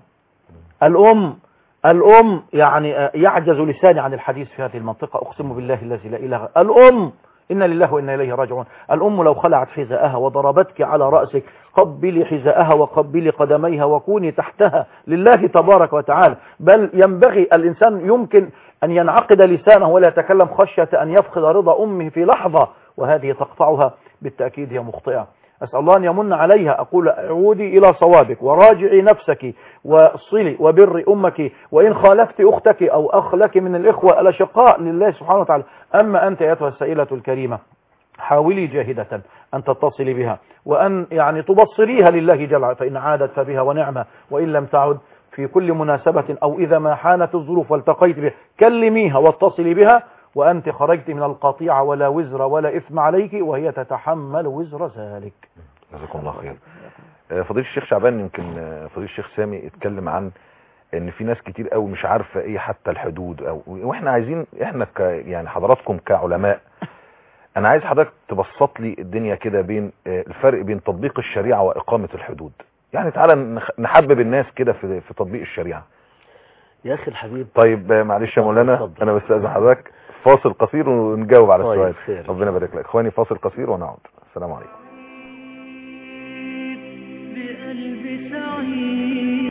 [SPEAKER 3] الام الام يعني آه، يعجز لساني عن الحديث في هذه المنطقه اقسم بالله الذي لا اله غيره الام إنا لله وإنا إليه راجعون الأم لو خلعت حذاءها وضربتك على رأسك قبلي حذاءها وقبلي قدميها وكوني تحتها لله تبارك وتعالى بل ينبغي الإنسان يمكن أن ينعقد لسانه ولا يتكلم خشية أن يفقد رضا أمه في لحظة وهذه تقطعها بالتأكيد هي مخطئة أسأل الله أن يمن عليها أقول عودي إلى صوابك وراجعي نفسك وصلي وبر أمك وإن خالفت أختك أو أخ لك من الإخوة الأشقاء لله سبحانه وتعالى أما أنت أيتها السائلة الكريمة حاولي جاهدة أن تتصلي بها وأن يعني تبصريها لله جل وعلا فإن عادت فبها ونعمة وإن لم تعد في كل مناسبة أو إذا ما حانت الظروف والتقيت بها كلميها واتصلي بها وأنت خرجت من القطيعة ولا وزر ولا إثم عليك وهي تتحمل وزر ذلك
[SPEAKER 2] جزاكم الله خير آه، فضيله الشيخ شعبان يمكن آه، فضيله الشيخ سامي اتكلم عن ان في ناس كتير قوي مش عارفه ايه حتى الحدود او واحنا عايزين احنا ك يعني حضراتكم كعلماء انا عايز حضرتك تبسط لي الدنيا كده بين آه، الفرق بين تطبيق الشريعه واقامه الحدود يعني تعالى نخ- نحبب الناس كده في في تطبيق الشريعه
[SPEAKER 4] يا اخي الحبيب
[SPEAKER 2] طيب آه، معلش يا مولانا
[SPEAKER 4] اتفضل.
[SPEAKER 2] انا بستاذن حضرتك فاصل قصير ونجاوب على
[SPEAKER 4] طيب،
[SPEAKER 2] السؤال
[SPEAKER 4] خير.
[SPEAKER 2] ربنا يبارك لك اخواني فاصل قصير ونعود السلام عليكم
[SPEAKER 1] بقلب سعيد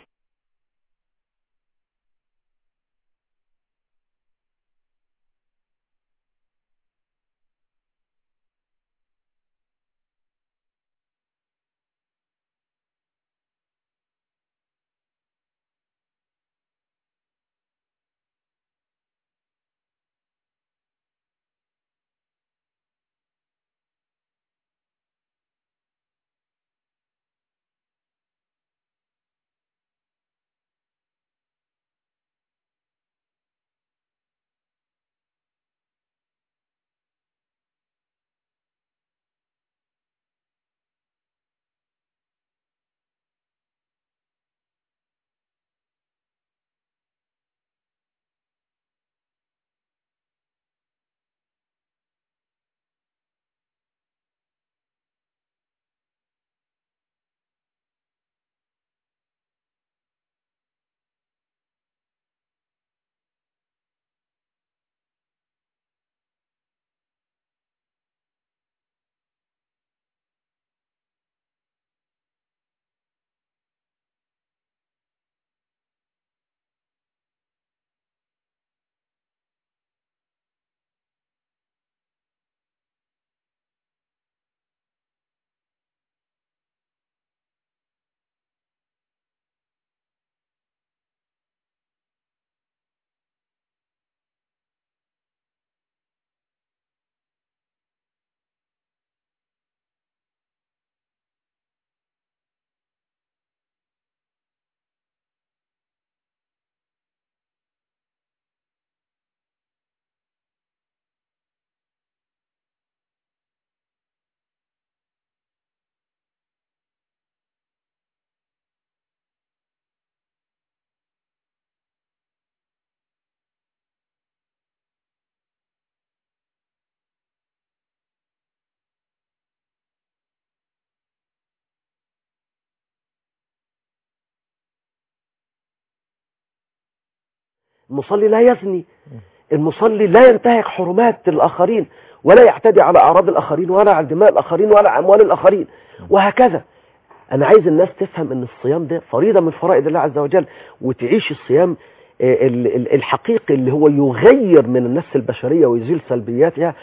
[SPEAKER 4] المصلي لا يزني المصلي لا ينتهك حرمات الآخرين ولا يعتدي على أعراض الآخرين ولا على دماء الآخرين ولا على أموال الآخرين وهكذا أنا عايز الناس تفهم أن الصيام ده فريضة من فرائض الله عز وجل وتعيش الصيام آه، ال- ال- الحقيقي اللي هو يغير من النفس البشرية ويزيل سلبياتها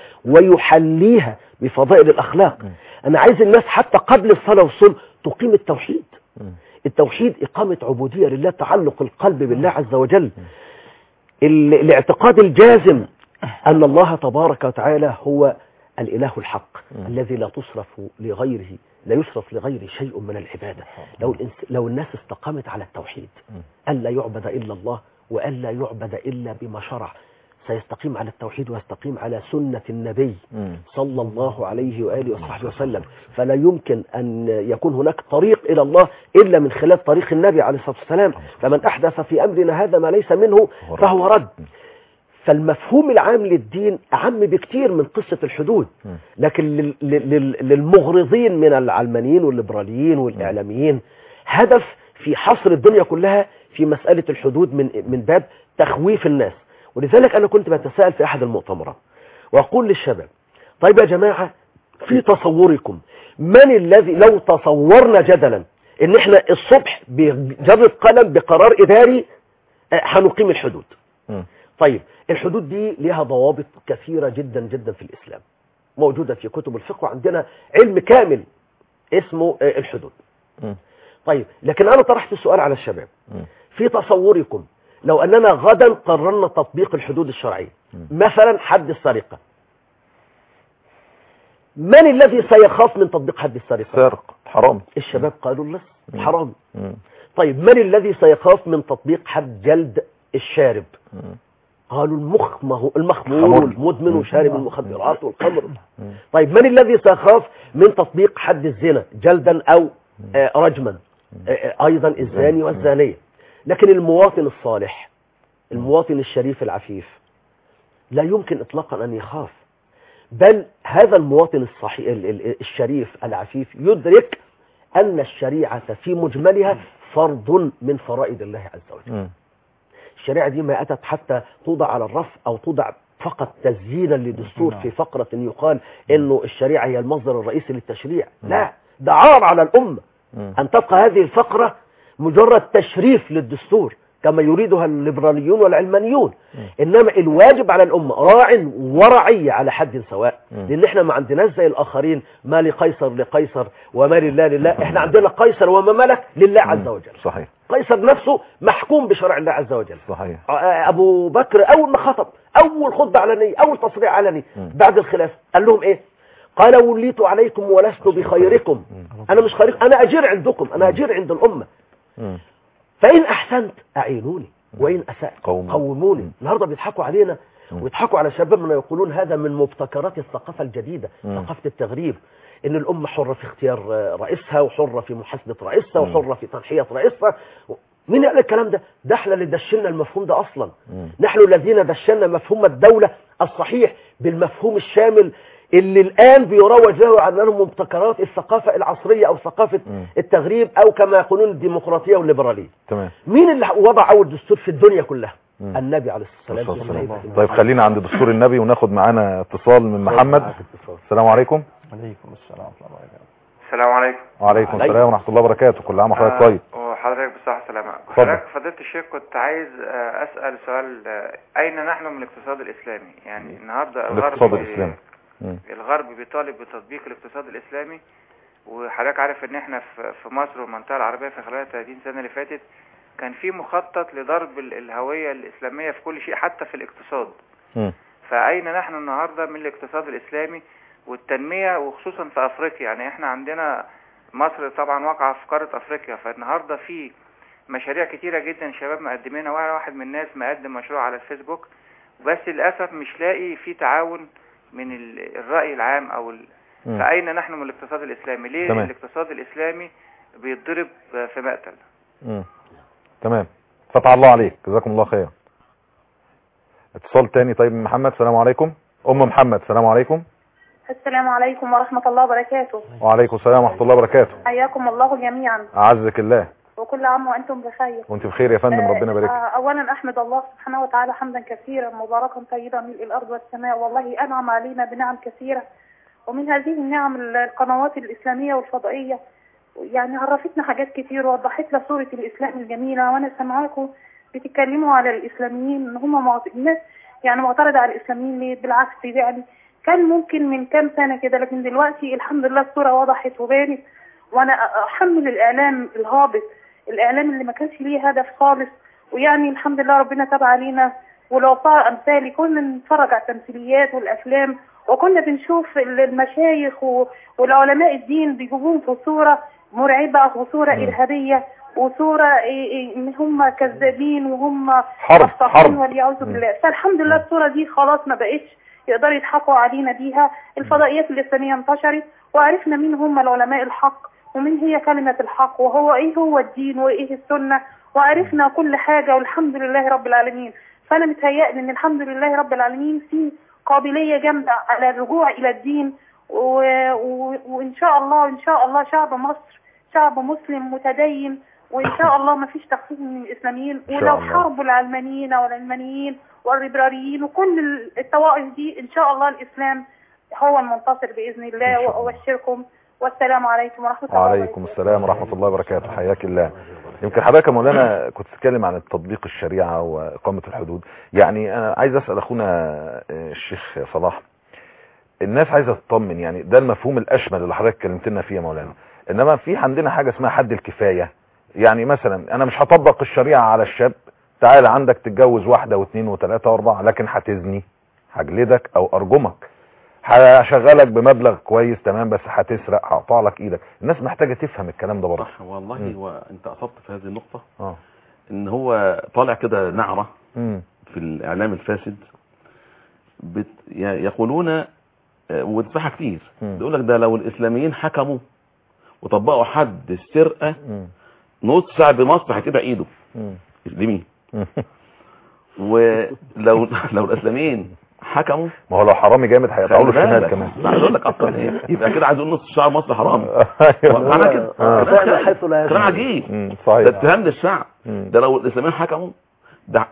[SPEAKER 4] ويحليها بفضائل الأخلاق أنا عايز الناس حتى قبل الصلاة والصوم تقيم التوحيد التوحيد إقامة عبودية لله تعلق القلب بالله عز وجل ال- الاعتقاد الجازم أن الله تبارك وتعالى هو الإله الحق الذي لا تصرف لغيره لا يصرف لغيره شيء من العبادة لو, الإنس- لو الناس استقامت على التوحيد ألا يعبد إلا الله وألا يعبد إلا بما شرع سيستقيم على التوحيد ويستقيم على سنة النبي
[SPEAKER 2] مم.
[SPEAKER 4] صلى الله عليه وآله وصحبه وسلم فلا يمكن أن يكون هناك طريق إلى الله إلا من خلال طريق النبي عليه الصلاة والسلام فمن أحدث في أمرنا هذا ما ليس منه فهو رد فالمفهوم العام للدين أعم بكتير من قصة الحدود لكن لل- لل- للمغرضين من العلمانيين والليبراليين والإعلاميين هدف في حصر الدنيا كلها في مسألة الحدود من من باب تخويف الناس ولذلك أنا كنت بتساءل في أحد المؤتمرات وأقول للشباب طيب يا جماعة في تصوركم من الذي لو تصورنا جدلا ان احنا الصبح بجرة قلم بقرار اداري آه، هنقيم الحدود
[SPEAKER 2] مم.
[SPEAKER 4] طيب الحدود دي ليها ضوابط كثيرة جدا جدا في الإسلام موجودة في كتب الفقه وعندنا علم كامل اسمه آه، الحدود
[SPEAKER 2] مم.
[SPEAKER 4] طيب لكن أنا طرحت السؤال على الشباب
[SPEAKER 2] مم.
[SPEAKER 4] في تصوركم لو أننا غدا قررنا تطبيق الحدود الشرعية مثلا حد السرقة من الذي سيخاف من تطبيق حد السرقة
[SPEAKER 2] سرق حرام
[SPEAKER 4] الشباب قالوا اللص حرام
[SPEAKER 2] مم.
[SPEAKER 4] طيب من الذي سيخاف من تطبيق حد جلد الشارب
[SPEAKER 2] مم.
[SPEAKER 4] قالوا المخمه المخمور
[SPEAKER 2] خمر.
[SPEAKER 4] والمدمن
[SPEAKER 2] مم.
[SPEAKER 4] وشارب المخدرات والخمر طيب من الذي سيخاف من تطبيق حد الزنا جلدا او آه، رجما آه، آه، ايضا الزاني والزانيه لكن المواطن الصالح المواطن الشريف العفيف لا يمكن اطلاقا ان يخاف بل هذا المواطن الصحي ال- ال- الشريف العفيف يدرك ان الشريعه في مجملها فرض من فرائض الله عز وجل
[SPEAKER 2] مم.
[SPEAKER 4] الشريعة دي ما أتت حتى توضع على الرف أو توضع فقط تزيينا لدستور في فقرة يقال إنه الشريعة هي المصدر الرئيسي للتشريع لا ده عار على الأمة
[SPEAKER 2] مم.
[SPEAKER 4] أن تبقى هذه الفقرة مجرد تشريف للدستور كما يريدها الليبراليون والعلمانيون إنما الواجب على الأمة راع ورعية على حد سواء لأن إحنا ما عندناش زي الآخرين ما لقيصر لقيصر وما لله لله إحنا عندنا قيصر وما ملك لله عز وجل
[SPEAKER 2] صحيح
[SPEAKER 4] قيصر نفسه محكوم بشرع الله عز وجل
[SPEAKER 2] صحيح
[SPEAKER 4] ابو بكر اول ما خطب اول خطبه علنيه اول تصريح علني بعد الخلافه قال لهم ايه قال وليت عليكم ولست بخيركم انا مش خيركم انا اجير عندكم انا اجير عند الامه
[SPEAKER 2] مم.
[SPEAKER 4] فان احسنت اعينوني وان اسات
[SPEAKER 2] قوموني.
[SPEAKER 4] قوموني النهارده بيضحكوا علينا ويضحكوا على شبابنا يقولون هذا من مبتكرات الثقافه الجديده
[SPEAKER 2] مم.
[SPEAKER 4] ثقافه التغريب ان الامه حره في اختيار آه، رئيسها وحره في محاسبه رئيسها وحره في تنحيه رئيسها مين قال الكلام ده ده احنا اللي دشلنا المفهوم ده اصلا
[SPEAKER 2] مم.
[SPEAKER 4] نحن الذين دشلنا مفهوم الدوله الصحيح بالمفهوم الشامل اللي الان بيروج له على انه مبتكرات الثقافه العصريه او ثقافه
[SPEAKER 2] مم.
[SPEAKER 4] التغريب او كما يقولون الديمقراطيه والليبراليه
[SPEAKER 2] تمام
[SPEAKER 4] مين اللي وضع اول دستور في الدنيا كلها
[SPEAKER 2] مم.
[SPEAKER 4] النبي عليه الصلاه
[SPEAKER 2] الصلاة
[SPEAKER 4] والسلام
[SPEAKER 2] والسلام. طيب خلينا عند دستور النبي وناخد معانا اتصال من محمد السلام عليكم
[SPEAKER 3] عليكم السلام ورحمة الله وبركاته
[SPEAKER 7] السلام عليكم
[SPEAKER 2] وعليكم السلام ورحمة الله وبركاته كل عام وحضرتك طيب
[SPEAKER 7] آه، وحضرتك بصحة وسلامة
[SPEAKER 2] اتفضل.
[SPEAKER 7] حضرتك فضيلة الشيخ كنت عايز آه، أسأل سؤال آه، أين نحن من الاقتصاد الإسلامي يعني النهاردة
[SPEAKER 2] الاقتصاد
[SPEAKER 7] الغرب
[SPEAKER 2] الإسلامي مم.
[SPEAKER 7] الغرب بيطالب بتطبيق الاقتصاد الإسلامي وحضرتك عارف إن إحنا في في مصر والمنطقة العربية في خلال 30 سنة اللي فاتت كان في مخطط لضرب ال- الهوية الإسلامية في كل شيء حتى في الاقتصاد
[SPEAKER 2] مم.
[SPEAKER 7] فأين نحن النهاردة من الاقتصاد الإسلامي والتنمية وخصوصا في أفريقيا يعني إحنا عندنا مصر طبعا واقعة في قارة أفريقيا فالنهاردة في مشاريع كتيرة جدا شباب مقدمينها وأنا واحد من الناس مقدم مشروع على الفيسبوك بس للأسف مش لاقي في تعاون من ال- الرأي العام أو ال...
[SPEAKER 2] مم.
[SPEAKER 7] فأين نحن من الاقتصاد الإسلامي ليه
[SPEAKER 2] تمام.
[SPEAKER 7] الاقتصاد الإسلامي بيتضرب في مقتل
[SPEAKER 2] مم. تمام فتح الله عليك جزاكم الله خير اتصال تاني طيب من محمد السلام عليكم ام محمد السلام عليكم
[SPEAKER 8] السلام عليكم ورحمة الله وبركاته
[SPEAKER 2] وعليكم السلام ورحمة الله وبركاته
[SPEAKER 8] حياكم الله جميعا
[SPEAKER 2] اعزك الله
[SPEAKER 8] وكل عام وأنتم بخير
[SPEAKER 2] وانت بخير يا فندم
[SPEAKER 8] آه،
[SPEAKER 2] ربنا يبارك
[SPEAKER 8] آه،
[SPEAKER 2] فيك.
[SPEAKER 8] أولا أحمد الله سبحانه وتعالى حمدا كثيرا مباركا طيبا ملء الأرض والسماء والله أنعم علينا بنعم كثيرة ومن هذه النعم ال- القنوات الإسلامية والفضائية يعني عرفتنا حاجات كتير ووضحت لنا صورة الإسلام الجميلة وأنا سامعاكم بتتكلموا على الإسلاميين إن هم معت... الناس يعني معترضة على الإسلاميين ليه بالعكس يعني كان ممكن من كام سنة كده لكن دلوقتي الحمد لله الصورة وضحت وبانت وأنا أحمل الإعلام الهابط الإعلام اللي ما كانش ليه هدف خالص ويعني الحمد لله ربنا تاب علينا والعطاء أمثالي كنا نتفرج على التمثيليات والأفلام وكنا بنشوف ال- المشايخ و- والعلماء الدين بيجيبوهم في صورة مرعبة وصورة إرهابية وصورة إيه إيه إن هم كذابين وهم
[SPEAKER 2] حرب-
[SPEAKER 8] مفتوحين
[SPEAKER 2] حرب.
[SPEAKER 8] والعياذ بالله فالحمد لله الصورة دي خلاص ما بقتش يقدروا يضحكوا علينا بيها الفضائيات الإسلامية انتشرت وعرفنا مين هم العلماء الحق ومين هي كلمة الحق وهو إيه هو الدين وإيه السنة وعرفنا كل حاجة والحمد لله رب العالمين فأنا متهيألي إن الحمد لله رب العالمين في قابلية جامدة على الرجوع إلى الدين و... و... وإن شاء الله إن شاء الله شعب مصر شعب مسلم متدين وإن شاء الله ما فيش تخفيف من الإسلاميين
[SPEAKER 2] شاء
[SPEAKER 8] ولو
[SPEAKER 2] الله.
[SPEAKER 8] حاربوا العلمانيين والعلمانيين والليبراليين وكل الطوائف دي إن شاء الله الإسلام هو المنتصر بإذن
[SPEAKER 2] إن
[SPEAKER 8] الله
[SPEAKER 2] شاء الله.
[SPEAKER 8] وأبشركم والسلام عليكم ورحمة الله
[SPEAKER 2] وعليكم السلام ورحمة الله وبركاته حياك الله يمكن حضرتك يا مولانا كنت تتكلم عن تطبيق الشريعة وإقامة الحدود يعني أنا عايز أسأل أخونا آه، الشيخ صلاح الناس عايزة تطمن يعني ده المفهوم الأشمل اللي حضرتك كلمت لنا فيه يا مولانا إنما في عندنا حاجة اسمها حد الكفاية يعني مثلا أنا مش هطبق الشريعة على الشاب تعال عندك تتجوز واحدة واثنين وثلاثة واربعة لكن هتزني هجلدك أو أرجمك هشغلك بمبلغ كويس تمام بس هتسرق هقطع لك ايدك الناس محتاجه تفهم الكلام ده برضه
[SPEAKER 5] صح والله
[SPEAKER 2] مم.
[SPEAKER 5] هو انت اصبت في هذه النقطة
[SPEAKER 2] اه
[SPEAKER 5] ان هو طالع كده نعرة
[SPEAKER 2] امم
[SPEAKER 5] في الاعلام الفاسد بت... ي- يقولون آه، وتسمعها كتير
[SPEAKER 2] مم.
[SPEAKER 5] بيقول لك ده لو الاسلاميين حكموا وطبقوا حد السرقة
[SPEAKER 2] امم
[SPEAKER 5] نص شعب مصر هتبقى ايده
[SPEAKER 2] امم
[SPEAKER 5] لمين ولو لو الاسلاميين حكموا
[SPEAKER 2] ما هو لو حرامي جامد هيقطعوا له
[SPEAKER 5] خلي
[SPEAKER 2] الشمال
[SPEAKER 5] بالك.
[SPEAKER 2] كمان
[SPEAKER 5] لا عايز اقول لك اصلا ايه يبقى كده عايز اقول نص شعب مصر حرام
[SPEAKER 2] أيوة.
[SPEAKER 5] معنى كده
[SPEAKER 2] آه.
[SPEAKER 5] كلام
[SPEAKER 4] من حيث لا
[SPEAKER 5] كلام
[SPEAKER 4] يشعر.
[SPEAKER 5] عجيب
[SPEAKER 2] مم،
[SPEAKER 5] ده
[SPEAKER 2] صحيح
[SPEAKER 5] اتهام للشعب
[SPEAKER 2] مم.
[SPEAKER 5] ده لو الاسلاميين حكموا ده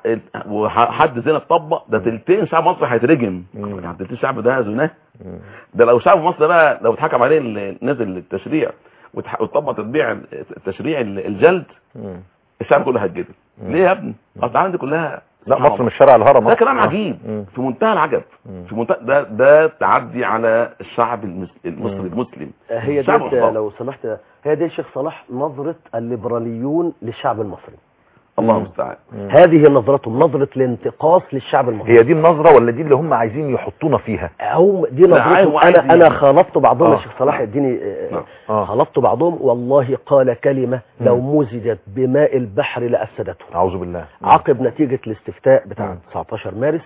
[SPEAKER 5] وحد زنا اتطبق ده تلتين شعب مصر هيترجم
[SPEAKER 2] مم.
[SPEAKER 5] يعني تلتين الشعب ده زناه
[SPEAKER 2] مم.
[SPEAKER 5] ده لو شعب مصر بقى لو اتحكم عليه ال- نزل التشريع وتح- واتطبق تطبيع التشريع ال- الجلد
[SPEAKER 2] مم.
[SPEAKER 5] الشعب كله هيتجلد
[SPEAKER 2] مم.
[SPEAKER 5] ليه يا ابني اصل العالم دي كلها
[SPEAKER 2] لا
[SPEAKER 5] سبحان
[SPEAKER 2] مصر
[SPEAKER 5] الله.
[SPEAKER 2] مش شارع الهرم
[SPEAKER 5] ده
[SPEAKER 2] مصر.
[SPEAKER 5] كلام
[SPEAKER 2] آه.
[SPEAKER 5] عجيب
[SPEAKER 2] مم.
[SPEAKER 5] في منتهى العجب
[SPEAKER 2] مم.
[SPEAKER 5] في منتهى ده ده تعدي على الشعب المس- المصري
[SPEAKER 2] مم.
[SPEAKER 5] المسلم
[SPEAKER 4] هي
[SPEAKER 5] الشعب
[SPEAKER 4] دي
[SPEAKER 5] الأخبار.
[SPEAKER 4] لو سمحت هي دي الشيخ صلاح نظرة الليبراليون للشعب المصري
[SPEAKER 5] الله
[SPEAKER 2] مم.
[SPEAKER 5] المستعان
[SPEAKER 2] مم.
[SPEAKER 4] هذه نظرتهم نظرة الانتقاص للشعب المصري
[SPEAKER 2] هي دي النظرة ولا دي اللي هم عايزين يحطونا فيها
[SPEAKER 4] هم دي
[SPEAKER 5] لا، عايز-
[SPEAKER 4] نظرتهم
[SPEAKER 5] عايز
[SPEAKER 4] انا انا
[SPEAKER 5] يعني.
[SPEAKER 4] خالطت بعضهم
[SPEAKER 2] آه.
[SPEAKER 4] يا شيخ صلاح اديني آه،
[SPEAKER 5] نعم.
[SPEAKER 2] اه
[SPEAKER 4] خالطت بعضهم والله قال كلمة لو
[SPEAKER 2] مم.
[SPEAKER 4] مزجت بماء البحر لأفسدته
[SPEAKER 2] اعوذ بالله
[SPEAKER 4] عقب نتيجة الاستفتاء بتاع
[SPEAKER 2] مم.
[SPEAKER 4] 19 مارس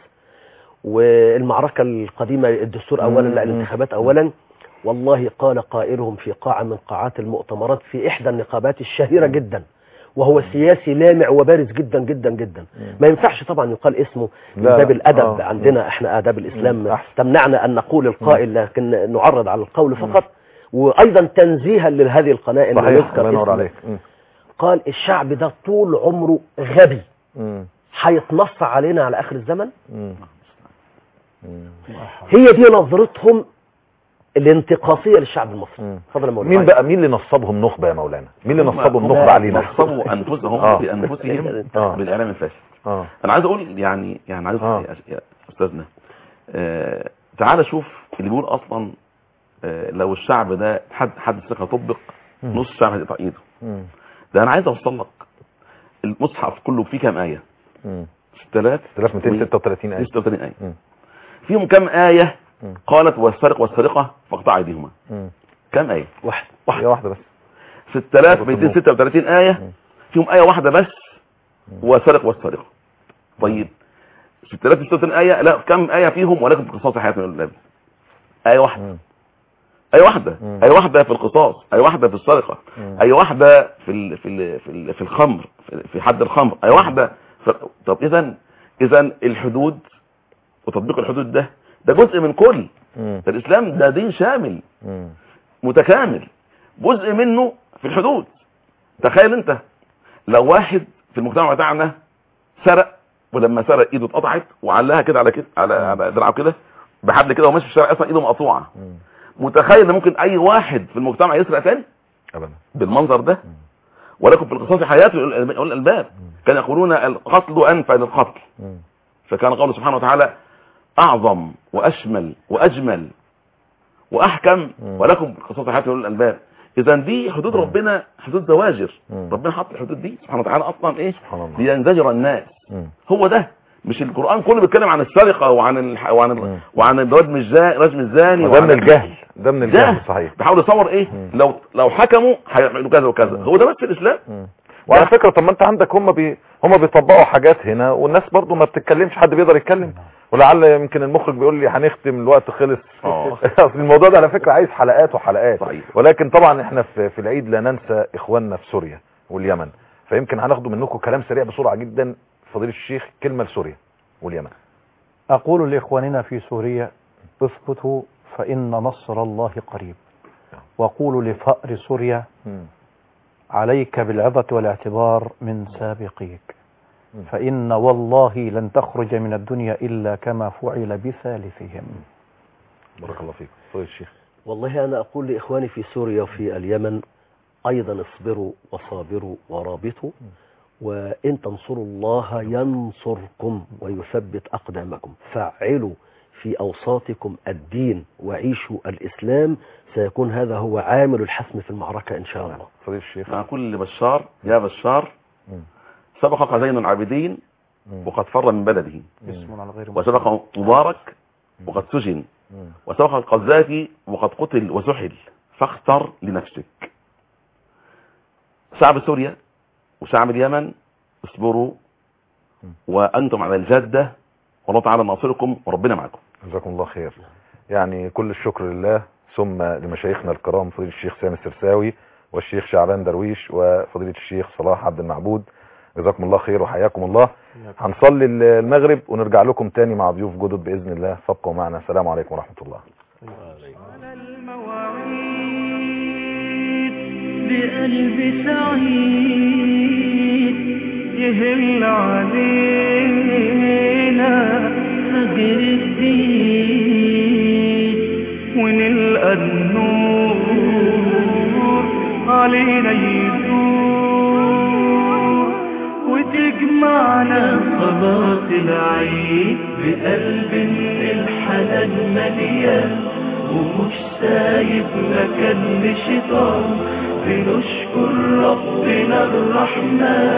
[SPEAKER 4] والمعركة القديمة الدستور أولا
[SPEAKER 2] مم.
[SPEAKER 4] لا الانتخابات أولا والله قال قائلهم في قاعة من قاعات المؤتمرات في إحدى النقابات الشهيرة جدا وهو سياسي لامع وبارز جدا جدا جدا ما ينفعش طبعا يقال اسمه من
[SPEAKER 2] لا،
[SPEAKER 4] باب
[SPEAKER 2] لا.
[SPEAKER 4] الأدب
[SPEAKER 2] آه.
[SPEAKER 4] عندنا احنا آداب الإسلام
[SPEAKER 2] مم. أحسن.
[SPEAKER 4] تمنعنا أن نقول القائل لكن نعرض على القول فقط وأيضا تنزيها لهذه القناة إنه
[SPEAKER 2] صحيح
[SPEAKER 4] يذكر
[SPEAKER 2] الله ينور
[SPEAKER 4] اسمه.
[SPEAKER 2] عليك مم.
[SPEAKER 4] قال الشعب ده طول عمره غبي
[SPEAKER 2] مم.
[SPEAKER 4] هيتنص علينا على اخر الزمن
[SPEAKER 2] مم. مم.
[SPEAKER 4] هي دي نظرتهم الانتقاصيه للشعب المصري
[SPEAKER 2] مم.
[SPEAKER 4] اتفضل يا مولانا
[SPEAKER 2] مين بقى مين اللي نصبهم نخبة يا مولانا مين اللي نصبهم
[SPEAKER 5] هم-
[SPEAKER 2] نخبة علينا
[SPEAKER 5] نصبوا انفسهم
[SPEAKER 2] آه.
[SPEAKER 5] بانفسهم
[SPEAKER 2] آه.
[SPEAKER 5] بالاعلام الفاسد
[SPEAKER 2] اه
[SPEAKER 5] انا عايز اقول يعني يعني عايز
[SPEAKER 2] آه.
[SPEAKER 5] يا- يا استاذنا آه تعال شوف اللي بيقول اصلا آه لو الشعب ده حد حد الثقه طبق
[SPEAKER 2] مم.
[SPEAKER 5] نص الشعب هيقطع ايده
[SPEAKER 2] مم.
[SPEAKER 5] ده انا عايز اوصل لك المصحف كله فيه كام ايه
[SPEAKER 2] مم.
[SPEAKER 5] 6000
[SPEAKER 2] 3236 آية
[SPEAKER 5] 36 ايه
[SPEAKER 2] مم.
[SPEAKER 5] فيهم كام ايه
[SPEAKER 2] مم.
[SPEAKER 5] قالت والسارق والسارقه فاقطع ايديهما
[SPEAKER 2] مم.
[SPEAKER 5] كام ايه
[SPEAKER 4] واحد
[SPEAKER 2] هي واحدة بس
[SPEAKER 5] 6236 ايه
[SPEAKER 2] مم.
[SPEAKER 5] فيهم ايه واحده بس وسارق والسارقه طيب 6036 ايه لا كم ايه فيهم ولكن في قصاص حياه من النبي ايه واحده
[SPEAKER 2] مم.
[SPEAKER 5] ايه واحده
[SPEAKER 2] مم.
[SPEAKER 5] ايه واحده في القصاص ايه واحده في السرقه
[SPEAKER 2] مم.
[SPEAKER 5] ايه واحده في ال في ال في, ال في الخمر في- في حد الخمر ايه واحده في طب اذا اذا الحدود وتطبيق الحدود ده ده جزء من كل
[SPEAKER 2] مم.
[SPEAKER 5] الاسلام ده دين شامل
[SPEAKER 2] مم.
[SPEAKER 5] متكامل جزء منه في الحدود تخيل انت لو واحد في المجتمع بتاعنا سرق ولما سرق ايده اتقطعت وعلقها كده على كده على على دراعه كده بحبل كده وماشي في الشارع اصلا ايده مقطوعه
[SPEAKER 2] مم.
[SPEAKER 5] متخيل ان ممكن اي واحد في المجتمع يسرق تاني
[SPEAKER 2] ابدا
[SPEAKER 5] بالمنظر ده ولكن في القصاص حياة أولي الألباب كان يقولون القتل أنفع للقتل
[SPEAKER 2] مم.
[SPEAKER 5] فكان قوله سبحانه وتعالى أعظم وأشمل وأجمل وأحكم
[SPEAKER 2] مم.
[SPEAKER 5] ولكم قصاص حياة أولي الألباب إذا دي حدود ربنا حدود زواجر
[SPEAKER 2] مم.
[SPEAKER 5] ربنا حط الحدود دي سبحانه وتعالى أصلا إيه
[SPEAKER 2] سبحان الله
[SPEAKER 5] لينزجر الناس
[SPEAKER 2] مم.
[SPEAKER 5] هو ده مش القران كله بيتكلم عن السرقه وعن الح... وعن
[SPEAKER 2] مم.
[SPEAKER 5] ال... وعن الرجم الزاني رجم الزاني
[SPEAKER 2] ده
[SPEAKER 5] وعن
[SPEAKER 2] من الجهل ده من الجهل صحيح
[SPEAKER 5] بيحاول يصور ايه
[SPEAKER 2] مم.
[SPEAKER 5] لو لو حكموا هيعملوا كذا وكذا
[SPEAKER 2] مم.
[SPEAKER 5] هو ده بس الاسلام
[SPEAKER 2] مم. وعلى فكرة طب ما انت عندك هم بي هم بيطبقوا حاجات هنا والناس برضو ما بتتكلمش حد بيقدر يتكلم ولعل يمكن المخرج بيقول لي هنختم الوقت خلص
[SPEAKER 5] اه.
[SPEAKER 2] أصل الموضوع ده على فكرة عايز حلقات وحلقات
[SPEAKER 5] صحيح.
[SPEAKER 2] ولكن طبعا احنا في, في العيد لا ننسى اخواننا في سوريا واليمن فيمكن هناخده منكم كلام سريع بسرعة جدا فضيلة الشيخ كلمة لسوريا واليمن
[SPEAKER 3] أقول لإخواننا في سوريا اثبتوا فإن نصر الله قريب وقولوا لفأر سوريا عليك بالعظة والاعتبار من سابقيك
[SPEAKER 2] مم.
[SPEAKER 3] فإن والله لن تخرج من الدنيا إلا كما فعل بثالثهم
[SPEAKER 2] بارك الله فيك فضيلة الشيخ
[SPEAKER 4] والله أنا أقول لإخواني في سوريا وفي اليمن أيضا اصبروا وصابروا ورابطوا وإن تنصروا الله ينصركم ويثبت أقدامكم فعلوا في أوساطكم الدين وعيشوا الإسلام سيكون هذا هو عامل الحسم في المعركة إن شاء الله
[SPEAKER 2] فضيلة الشيخ
[SPEAKER 5] مع كل بشار يا بشار
[SPEAKER 2] مم.
[SPEAKER 5] سبقك زين العابدين
[SPEAKER 2] مم.
[SPEAKER 5] وقد فر من بلده
[SPEAKER 3] اسم على غير
[SPEAKER 5] وسبق مبارك وقد سجن
[SPEAKER 2] مم.
[SPEAKER 5] وسبق القذافي وقد قتل وسحل فاختر لنفسك شعب سوريا وشعب اليمن اصبروا وانتم على الجده والله تعالى ناصركم وربنا معكم
[SPEAKER 2] جزاكم الله خير يعني كل الشكر لله ثم لمشايخنا الكرام فضيلة الشيخ سامي السرساوي والشيخ شعبان درويش وفضيلة الشيخ صلاح عبد المعبود جزاكم الله خير وحياكم الله هنصلي المغرب ونرجع لكم تاني مع ضيوف جدد بإذن الله فابقوا معنا السلام عليكم ورحمة الله
[SPEAKER 1] على المواعيد بقلب سعيد يهل علينا فجر الدين ونلقى النور علينا يدور وتجمعنا صلاة العيد بقلب الحنان مليان ومش سايب مكان لشيطان بنشكر ربنا الرحمن